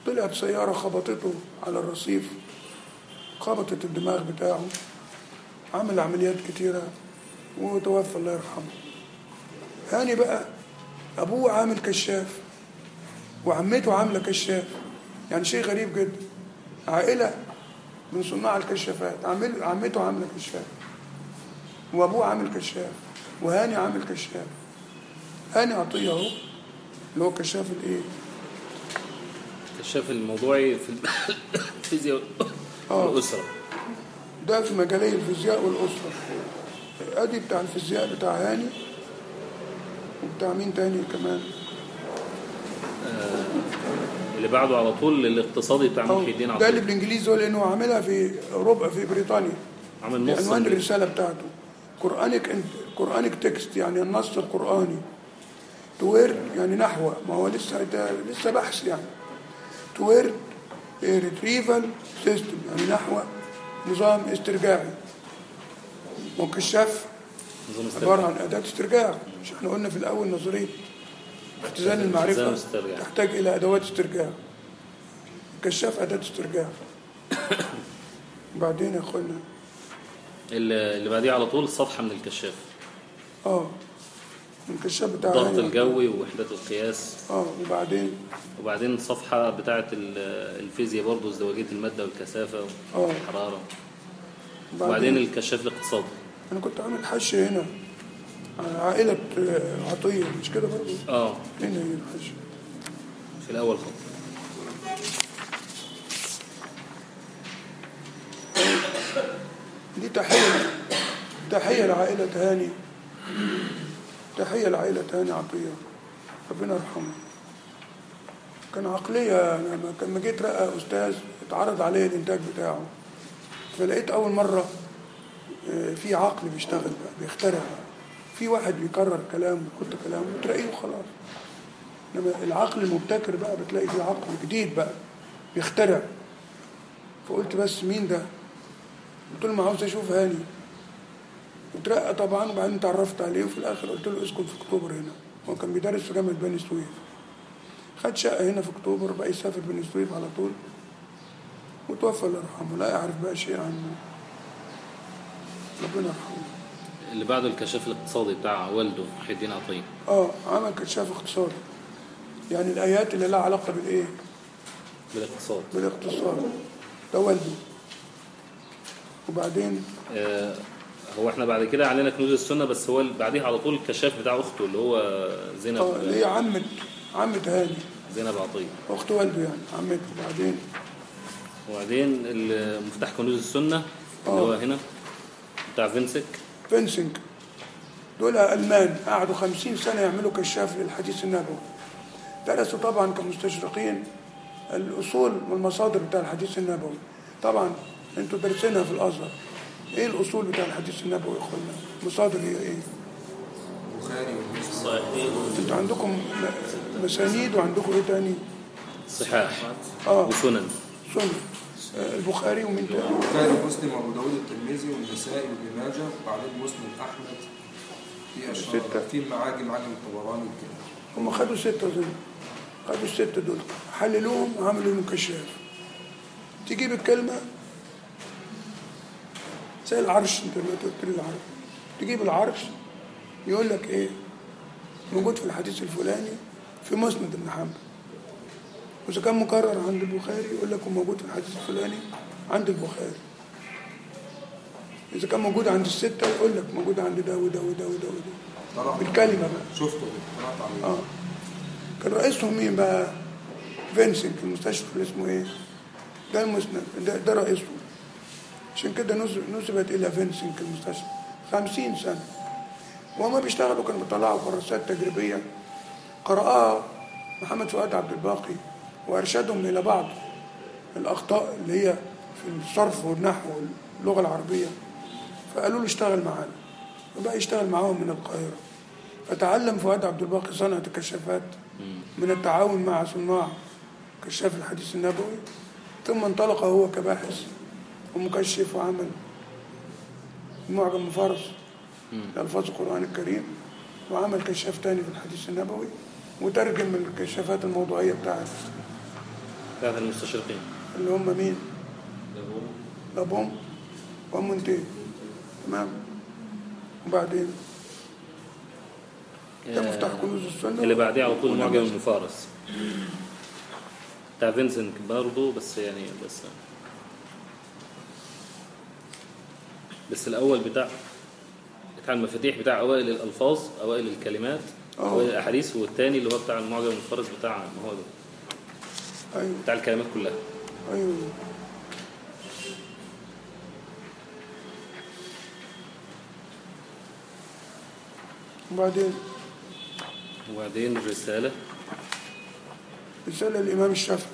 طلعت سيارة خبطته على الرصيف خبطت الدماغ بتاعه عمل عمليات كتيرة وتوفى الله يرحمه هاني بقى أبوه عامل كشاف وعمته عاملة كشاف يعني شيء غريب جدا عائلة من صناع الكشافات عمل عمته عاملة كشاف وأبوه عامل كشاف وهاني عامل كشاف هاني عطية أهو اللي هو كشاف الإيه؟ الكشاف الموضوعي في الفيزياء آه. والأسرة ده في مجالي الفيزياء والأسرة أدي بتاع الفيزياء بتاع هاني وبتاع مين تاني كمان اللي بعده على طول الاقتصادي بتاع أو محي الدين ده اللي عطية بالإنجليزي هو لأنه عاملها في أوروبا في بريطانيا عامل نص عنوان إنجليزي. الرسالة بتاعته قرآنك قرآنك تكست يعني النص القرآني تويرد يعني نحو ما هو لسه ده لسه بحث يعني تويرد ريتريفال سيستم يعني نحو نظام استرجاعي وكشاف نظام عبارة استرجاع. عن أداة استرجاع مش احنا قلنا في الأول نظرية اختزال اختزال المعرفة استرجاع. تحتاج إلى أدوات استرجاع الكشاف أداة استرجاع بعدين يا أخوانا اللي اللي بعديه على طول الصفحة من الكشاف اه الكشاف بتاع الضغط هاني. الجوي ووحدات القياس اه وبعدين وبعدين الصفحة بتاعة ال- الفيزياء برضه ازدواجية المادة والكثافة اه والحرارة وبعدين الكشاف الاقتصادي انا كنت عامل حش هنا على عائلة آه، عطية مش كده برضه اه هنا هي الحش في الأول خالص دي تحية تحية لعائلة هاني تحية لعائلة هاني عطية ربنا يرحمه كان عقلية أنا لما- لما جيت رأى أستاذ اتعرض عليه الإنتاج بتاعه فلقيت أول مرة آه، في عقل بيشتغل بقى بيخترع بقى. في واحد بيكرر كلام ويحط كلام وتلاقيه وخلاص انما العقل المبتكر بقى بتلاقي فيه عقل جديد بقى بيخترع فقلت بس مين ده؟ قلت له ما عاوز اشوف هاني اترقى طبعا وبعدين اتعرفت عليه وفي الاخر قلت له اسكن في اكتوبر هنا هو كان بيدرس في جامعه بني سويف خد شقه هنا في اكتوبر بقى يسافر بني سويف على طول وتوفى الله يرحمه لا يعرف بقى شيء عنه ربنا يرحمه اللي بعده الكشاف الاقتصادي بتاع والده محي الدين عطية اه عمل كشاف اقتصادي يعني الايات اللي لها علاقه بالايه بالاقتصاد بالاقتصاد ده والده وبعدين آه هو احنا بعد كده علينا كنوز السنة بس هو اللي بعديه على طول الكشاف بتاع أخته اللي هو اه زينب اللي هي عمة عمة هاني زينب عطية اخت والده يعني عمته وبعدين وبعدين ال- مفتاح كنوز السنة اللي هو هنا بتاع فينسك فينسنج دول ألمان قعدوا خمسين سنة يعملوا كشاف للحديث النبوي درسوا طبعا كمستشرقين الأصول والمصادر بتاع الحديث النبوي طبعا انتوا دارسينها في الأزهر ايه الأصول بتاع الحديث النبوي يا اخوانا مصادر هي ايه البخاري ومسلم صحيحين انتوا عندكم م- مسانيد وعندكم ايه تاني صحاح اه وسنن سنة آه، البخاري ومين تاني البخاري ومسلم وابو داود الترمذي والنسائي وابن ماجه وبعدين مسلم احمد في اشهر ستة. في المعاجم عجم الطبراني وكده هم خدوا ستة دول خدوا الستة دول حللوهم وعملوا لهم كشاف تجيب الكلمة زي العرش انت لما قلت لي العرش تجيب العرش يقول لك ايه موجود في الحديث الفلاني في مسند ابن حنبل واذا كان مكرر عند البخاري يقول لك هو موجود في الحديث الفلاني عند البخاري اذا كان موجود عند الستة يقول لك موجود عند ده وده وده وده وده طلع بالكلمة بقى شفته قرات عليه اه كان رئيسهم مين بقى فينسنت المستشفى اللي اسمه ايه ده المسند ده, ده رئيسهم عشان كده نسب- نسبت الى فينسنت المستشفى خمسين سنة وهما بيشتغلوا كانوا بيطلعوا كراسات تجريبية قرأها محمد فؤاد عبد الباقي وأرشدهم إلى بعض الأخطاء اللي هي في الصرف والنحو واللغة العربية فقالوا له اشتغل معانا وبقى يشتغل معاهم من القاهرة فتعلم فؤاد عبد الباقي صنعة الكشافات من التعاون مع صناع كشاف الحديث النبوي ثم انطلق هو كباحث ومكشف وعمل معجم فارس لألفاظ القرآن الكريم وعمل كشاف تاني في الحديث النبوي وترجم الكشافات الموضوعية بتاعت بتاعت المستشرقين اللي هم مين لهم لابوم ومونتي تمام وبعدين ده مفتاح كنوز السنة اللي بعديه على طول ونعم. معجم المفارس بتاع فينسنت برضه بس يعني بس بس الأول بتاع بتاع المفاتيح بتاع أوائل الألفاظ أوائل الكلمات آه. أوائل الأحاديث والتاني اللي هو بتاع المعجم المفارس بتاع ما هو ده ايوه بتاع الكلمات كلها ايوه وبعدين وبعدين الرسالة رسالة الإمام الشافعي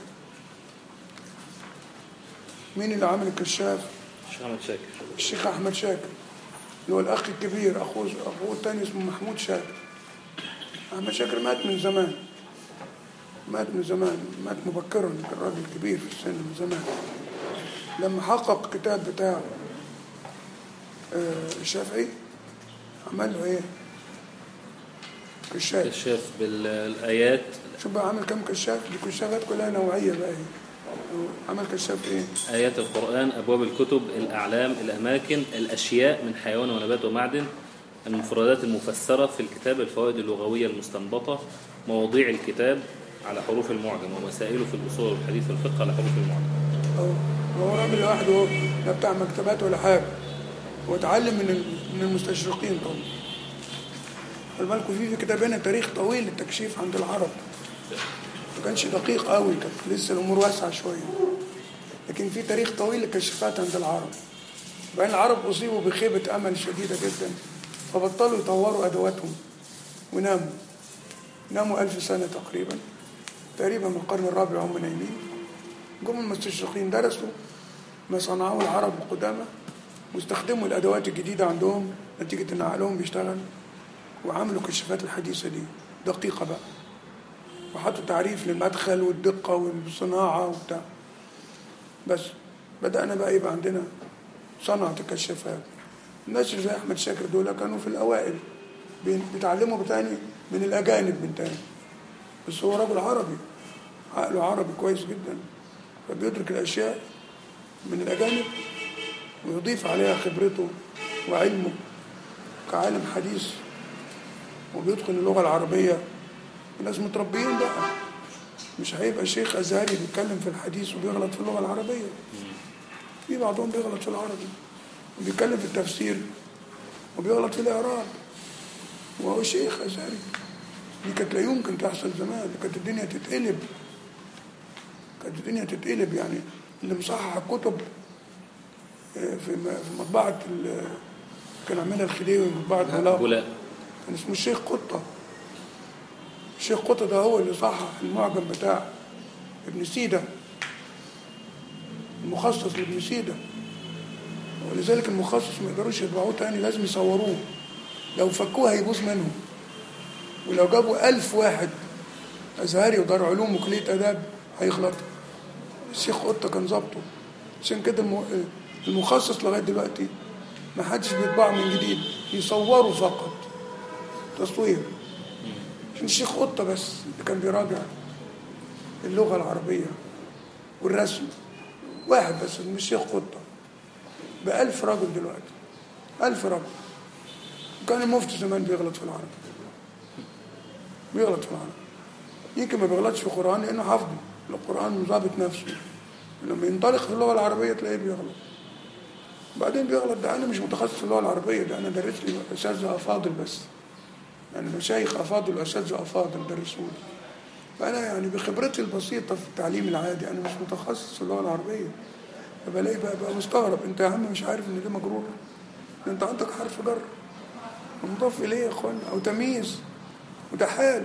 مين اللي عمل الكشاف؟ الشيخ أحمد شاكر الشيخ أحمد شاكر اللي هو الأخ الكبير أخوه أخوه الثاني اسمه محمود شاكر أحمد شاكر مات من زمان مات من زمان مات مبكرا كان راجل كبير في السن من زمان لما حقق الكتاب بتاع آه، الشافعي عمل له ايه؟ كشاف كشاف بالآيات شوف بقى عمل كم كشاف دي كشافات كلها نوعية بقى ايه عمل كشاف ايه؟ آيات القرآن أبواب الكتب الأعلام الأماكن الأشياء من حيوان ونبات ومعدن المفردات المفسرة في الكتاب الفوائد اللغوية المستنبطة مواضيع الكتاب على حروف المعجم ومسائله في الأصول والحديث والفقه على حروف المعجم أهو هو راجل لوحده هو لا بتاع مكتبات ولا حاجة هو اتعلم من ال- من المستشرقين طبعا خلي بالكوا في في كتابنا تاريخ طويل للتكشيف عند العرب ما كانش دقيق قوي كانت لسه الامور واسعه شويه لكن في تاريخ طويل للكشافات عند العرب بين العرب اصيبوا بخيبه امل شديده جدا فبطلوا يطوروا ادواتهم وناموا ناموا ألف سنة تقريبا تقريبا من القرن الرابع هم نايمين جم المستشرقين درسوا ما صنعوه العرب القدامى واستخدموا الأدوات الجديدة عندهم نتيجة إن عقلهم بيشتغل وعملوا كشافات الحديثة دي دقيقة بقى وحطوا تعريف للمدخل والدقة والصناعة وبتاع بس بدأنا بقى يبقى عندنا صنعة الكشافات الناس اللي زي أحمد شاكر دول كانوا في الأوائل بي- بيتعلموا بتاني من الأجانب من تاني بس هو رجل عربي عقله عربي كويس جدا فبيدرك الأشياء من الأجانب ويضيف عليها خبرته وعلمه كعالم حديث وبيتقن اللغة العربية الناس متربيين بقى مش هيبقى شيخ أزهري بيتكلم في الحديث وبيغلط في اللغة العربية في بعضهم بيغلط في العربي وبيتكلم في التفسير وبيغلط في الإعراب وهو شيخ أزهري دي كانت لا يمكن تحصل زمان دي كانت الدنيا تتقلب كانت الدنيا تتقلب يعني اللي مصحح الكتب آه، في م- في مطبعة ال- كان عاملها الخديوي مطبعة بولاق بولاق كان اسمه الشيخ قطة الشيخ قطة ده هو اللي صحح المعجم بتاع ابن سيدة المخصص لابن سيدة ولذلك المخصص ما يقدروش يطبعوه تاني لازم يصوروه لو فكوه هيبوظ منهم ولو جابوا ألف واحد أزهري ودار علوم وكلية آداب هيغلطوا الشيخ قطة كان ظابطه عشان كده الم- المخصص لغاية دلوقتي ما حدش بيطبعه من جديد يصوروا فقط تصوير عشان الشيخ قطة بس اللي كان بيراجع اللغة العربية والرسم واحد بس مش الشيخ قطة بألف رجل دلوقتي ألف رجل كان المفتي زمان بيغلط في العربي بيغلط في العربي يمكن ما بيغلطش في القرآن لأنه حافظه القرآن ضابط نفسه لما ينطلق في اللغة العربية تلاقيه بيغلط بعدين بيغلط ده أنا مش متخصص في اللغة العربية ده أنا درس لي أساتذة أفاضل بس يعني مشايخ أفاضل وأساتذة أفاضل درسوا لي فأنا يعني بخبرتي البسيطة في التعليم العادي أنا مش متخصص في اللغة العربية فبلاقي بقى, بقى مستغرب أنت يا عم مش عارف إن ده مجرور ده أنت عندك حرف جر ومضاف إليه يا إخوان أو تمييز وده حال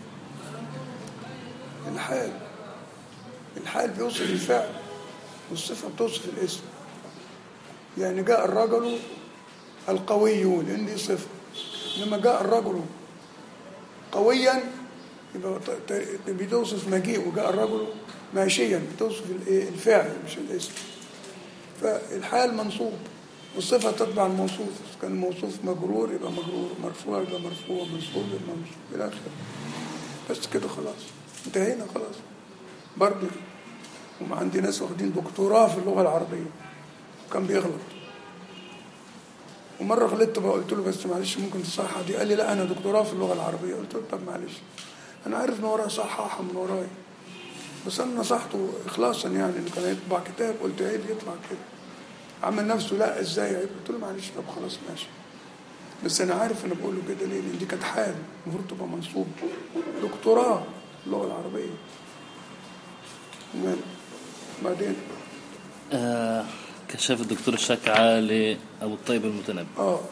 الحال الحال بيوصف الفعل والصفة بتوصف الاسم يعني جاء الرجل القوي لأن دي صفة لما جاء الرجل قويا يبقى ت- ت- بتوصف مجيء وجاء الرجل ماشيا بتوصف الإيه؟ الفعل مش الاسم فالحال منصوب والصفة تتبع الموصوف إذا كان الموصوف مجرور يبقى مجرور مرفوع يبقى مرفوع منصوب يبقى منصوب إلى آخره بس كده خلاص انتهينا خلاص برضه وعندي ناس واخدين دكتوراه في اللغة العربية كان بيغلط ومرة غلطت بقى قلت له بس معلش ممكن تصحح دي قال لي لا أنا دكتوراه في اللغة العربية قلت له طب معلش أنا عارف إن ورايا صححها من ورايا بس أنا نصحته إخلاصا يعني إنه كان يطبع كتاب قلت عيب يطلع كده عمل نفسه لا إزاي عيب قلت له معلش طب خلاص ماشي بس أنا عارف أنا بقول له كده ليه لأن دي كانت حال المفروض تبقى منصوب دكتوراه في اللغة العربية ومال بعدين آه كشف الدكتور الشكعة لأبو الطيب المتنبي اه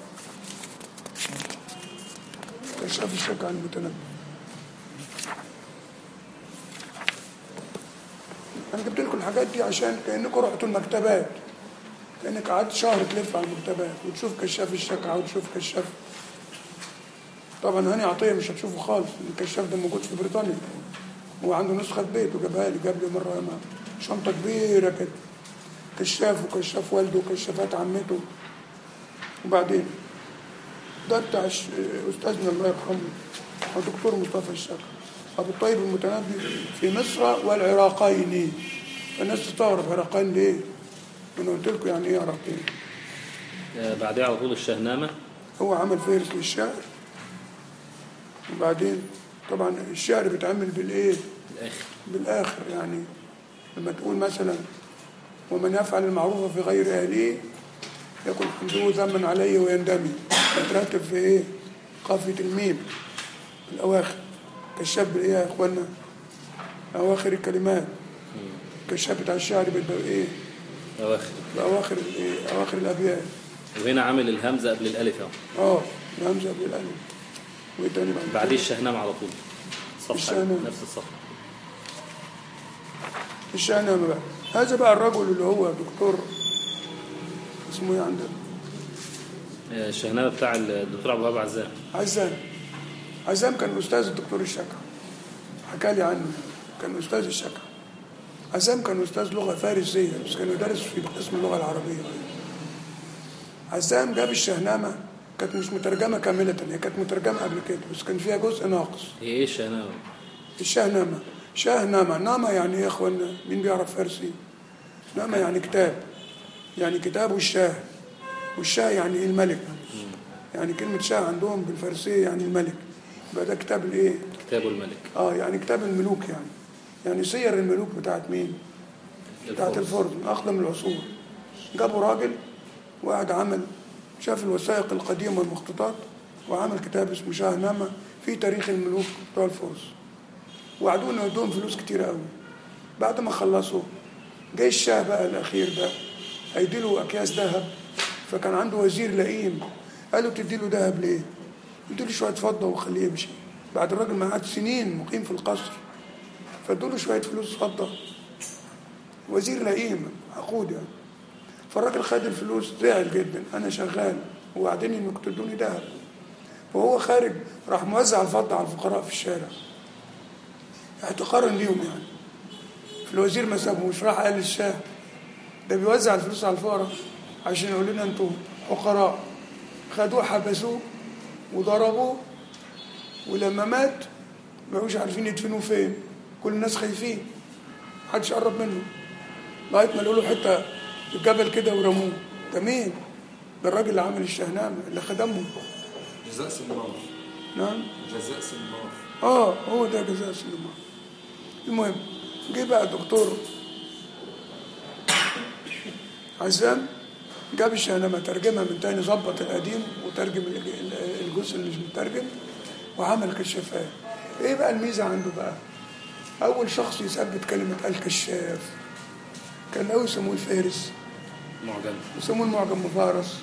كشاف الشك عن المتنبي انا جبت لكم الحاجات دي عشان كانكم رحتوا المكتبات كانك قعدت شهر تلف على المكتبات وتشوف كشاف الشكعة وتشوف كشاف طبعا هاني عطيه مش هتشوفه خالص الكشاف ده موجود في بريطانيا هو عنده نسخه في بيته جابها لي جاب لي مره ياما شنطه كبيره كده كشاف وكشاف والده وكشافات عمته وبعدين ده بتاع الش- استاذنا الله يرحمه الدكتور مصطفى الشاكر ابو الطيب المتنبي في مصر والعراقين الناس تستغرب عراقين ليه؟ انا قلت لكم يعني ايه عراقين آه بعدها على طول الشهنامة هو عمل فهرس للشعر وبعدين طبعا الشعر بيتعمل بالايه؟ الآخر بالاخر يعني لما تقول مثلا ومن يفعل المعروف في غير اهله يكن حمده ذما عليه ويندمي ترتب في ايه؟ قافيه الميم الاواخر كالشاب ايه يا اخوانا؟ اواخر الكلمات كالشاب بتاع الشعر بيبقى ايه؟ أواخر باواخر الايه؟ اواخر الابيات وهنا عامل الهمزة قبل الألف أهو اه الهمزه بالالف وايه تاني بعد بعديه كده؟ الشهنامة على طول صفحة الشهنامة. نفس الصفحة الشهنامة بقى هذا بقى الرجل اللي هو دكتور اسمه ايه عندنا آه الشهنامة بتاع الدكتور عبد الوهاب عزام عزام عزام كان استاذ الدكتور الشكا حكى لي عنه كان استاذ الشكا عزام كان استاذ لغه فارسيه بس كان يدرس في قسم اللغه العربيه عزام جاب الشهنامه كانت مش مترجمه كامله هي كانت مترجمه قبل كده بس كان فيها جزء ناقص هي إيه الشهنامة؟ الشهنامة شهنامة نامة يعني ايه يا اخوانا مين بيعرف فارسي نامة يعني كتاب يعني كتاب والشاه والشاه يعني ايه الملك يعني كلمة شاه عندهم بالفارسية يعني الملك يبقى ده كتاب الايه كتاب الملك اه يعني كتاب الملوك يعني يعني سير الملوك بتاعت مين بتاعت الفرس. الفرد من أقدم العصور جابوا راجل وقعد عمل شاف الوثائق القديمة والمخطوطات وعمل كتاب اسمه شاهنامة في تاريخ الملوك بتوع الفرس وعدونا يدوهم فلوس كتير قوي بعد ما خلصوا جاي الشاه بقى الأخير ده هيديله أكياس ذهب فكان عنده وزير لئيم قالوا تديله ذهب ليه؟ اديله شوية فضة وخليه يمشي بعد الراجل ما قعد سنين مقيم في القصر فادوله شوية فلوس فضة وزير لئيم عقود يعني فالراجل خد الفلوس زعل جدا انا شغال وبعدين انكم تدوني دهب وهو خارج راح موزع الفضه على الفقراء في الشارع احتقارا ليهم يعني فالوزير ما سابهوش راح قال للشاه ده بيوزع الفلوس على الفقراء عشان يقول لنا انتوا فقراء خدوه حبسوه وضربوه ولما مات ما بقوش عارفين يدفنوه فين كل الناس خايفين محدش قرب منه لغايه ما لقوا له حته في الجبل كده ورموه ده مين؟ ده الراجل اللي عمل الشهنامه اللي خدمهم جزاء سنار نعم جزاء سنار اه هو ده جزاء سليمان المهم جه بقى الدكتور عزام جاب الشهنامة ترجمها من تاني ظبط القديم وترجم الج- ال- الجزء اللي مش مترجم وعمل كشافات ايه بقى الميزة عنده بقى اول شخص يثبت كلمة الكشاف كان الاول يسموه الفارس معجم يسموه المعجم مفارس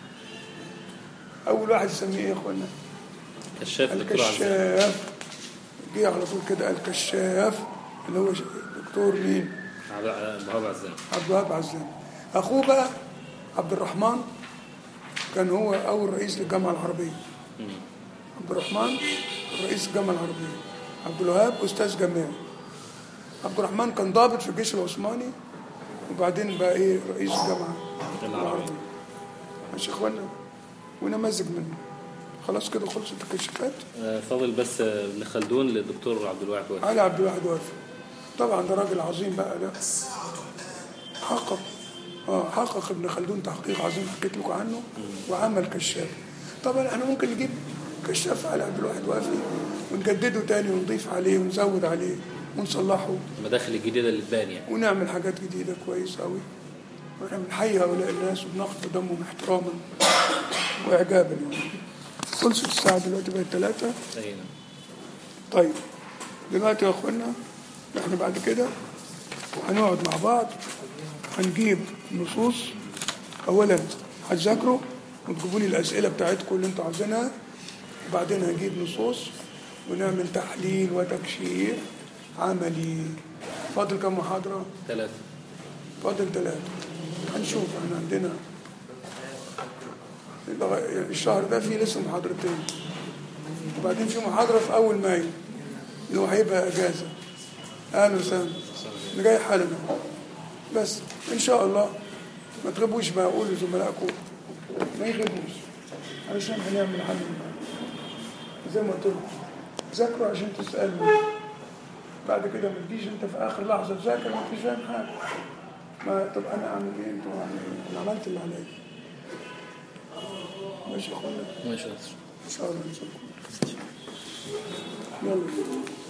اول واحد يسميه ايه يا اخوانا كشاف الدكتور عزام الكشاف جه على طول كده الكشاف اللي هو ش- دكتور مين؟ عبد الوهاب عزام عبد الوهاب عزام اخوه بقى عبد الرحمن كان هو اول رئيس للجامعه العربيه عبد الرحمن رئيس الجامعه العربيه عبد الوهاب استاذ جامعي عبد الرحمن كان ضابط في الجيش العثماني وبعدين بقى ايه رئيس الجامعه العربيه ماشي يا اخوانا ونماذج منه خلاص كده خلصت الكشافات آه، فاضل بس آه، ابن خلدون للدكتور عبد الواحد وافي علي عبد الواحد وافي طبعا ده راجل عظيم بقى ده حقق اه حقق ابن خلدون تحقيق عظيم حكيت لكم عنه وعمل كشاف طبعا احنا ممكن نجيب كشاف على عبد الواحد وافي ونجدده تاني ونضيف عليه ونزود عليه ونصلحه المداخل الجديدة اللي تبان يعني ونعمل حاجات جديدة كويس قوي واحنا بنحيي هؤلاء الناس وبنخفض دمهم احتراما واعجابا يعني خلصت الساعة دلوقتي بقت ثلاثة أي نعم طيب دلوقتي يا اخوانا احنا بعد كده هنقعد مع بعض هنجيب نصوص اولا هتذاكروا وتجيبوا لي الاسئله بتاعتكم اللي انتوا عايزينها وبعدين هنجيب نصوص ونعمل تحليل وتكشيف عملي فاضل كم محاضره ثلاثة فاضل ثلاثة هنشوف احنا عندنا لغاية- الشهر ده فيه لسه محاضرتين وبعدين في محاضرة في أول مايو اللي هو هيبقى أجازة أهلا وسهلا اللي جاي حالا أهو. بس إن شاء الله ما تغيبوش بقى قولوا لزملائكم ما يغيبوش علشان هنعمل حل زي ما قلت لكم ذاكروا عشان تسألوا بعد كده ما تجيش انت في اخر لحظه تذاكر ما فيش فاهم حاجه ما طب انا اعمل ايه انتوا اعمل ايه انا عملت اللي عليا ماشي يا اخوانا ماشي ان شاء الله نشوفكم يلا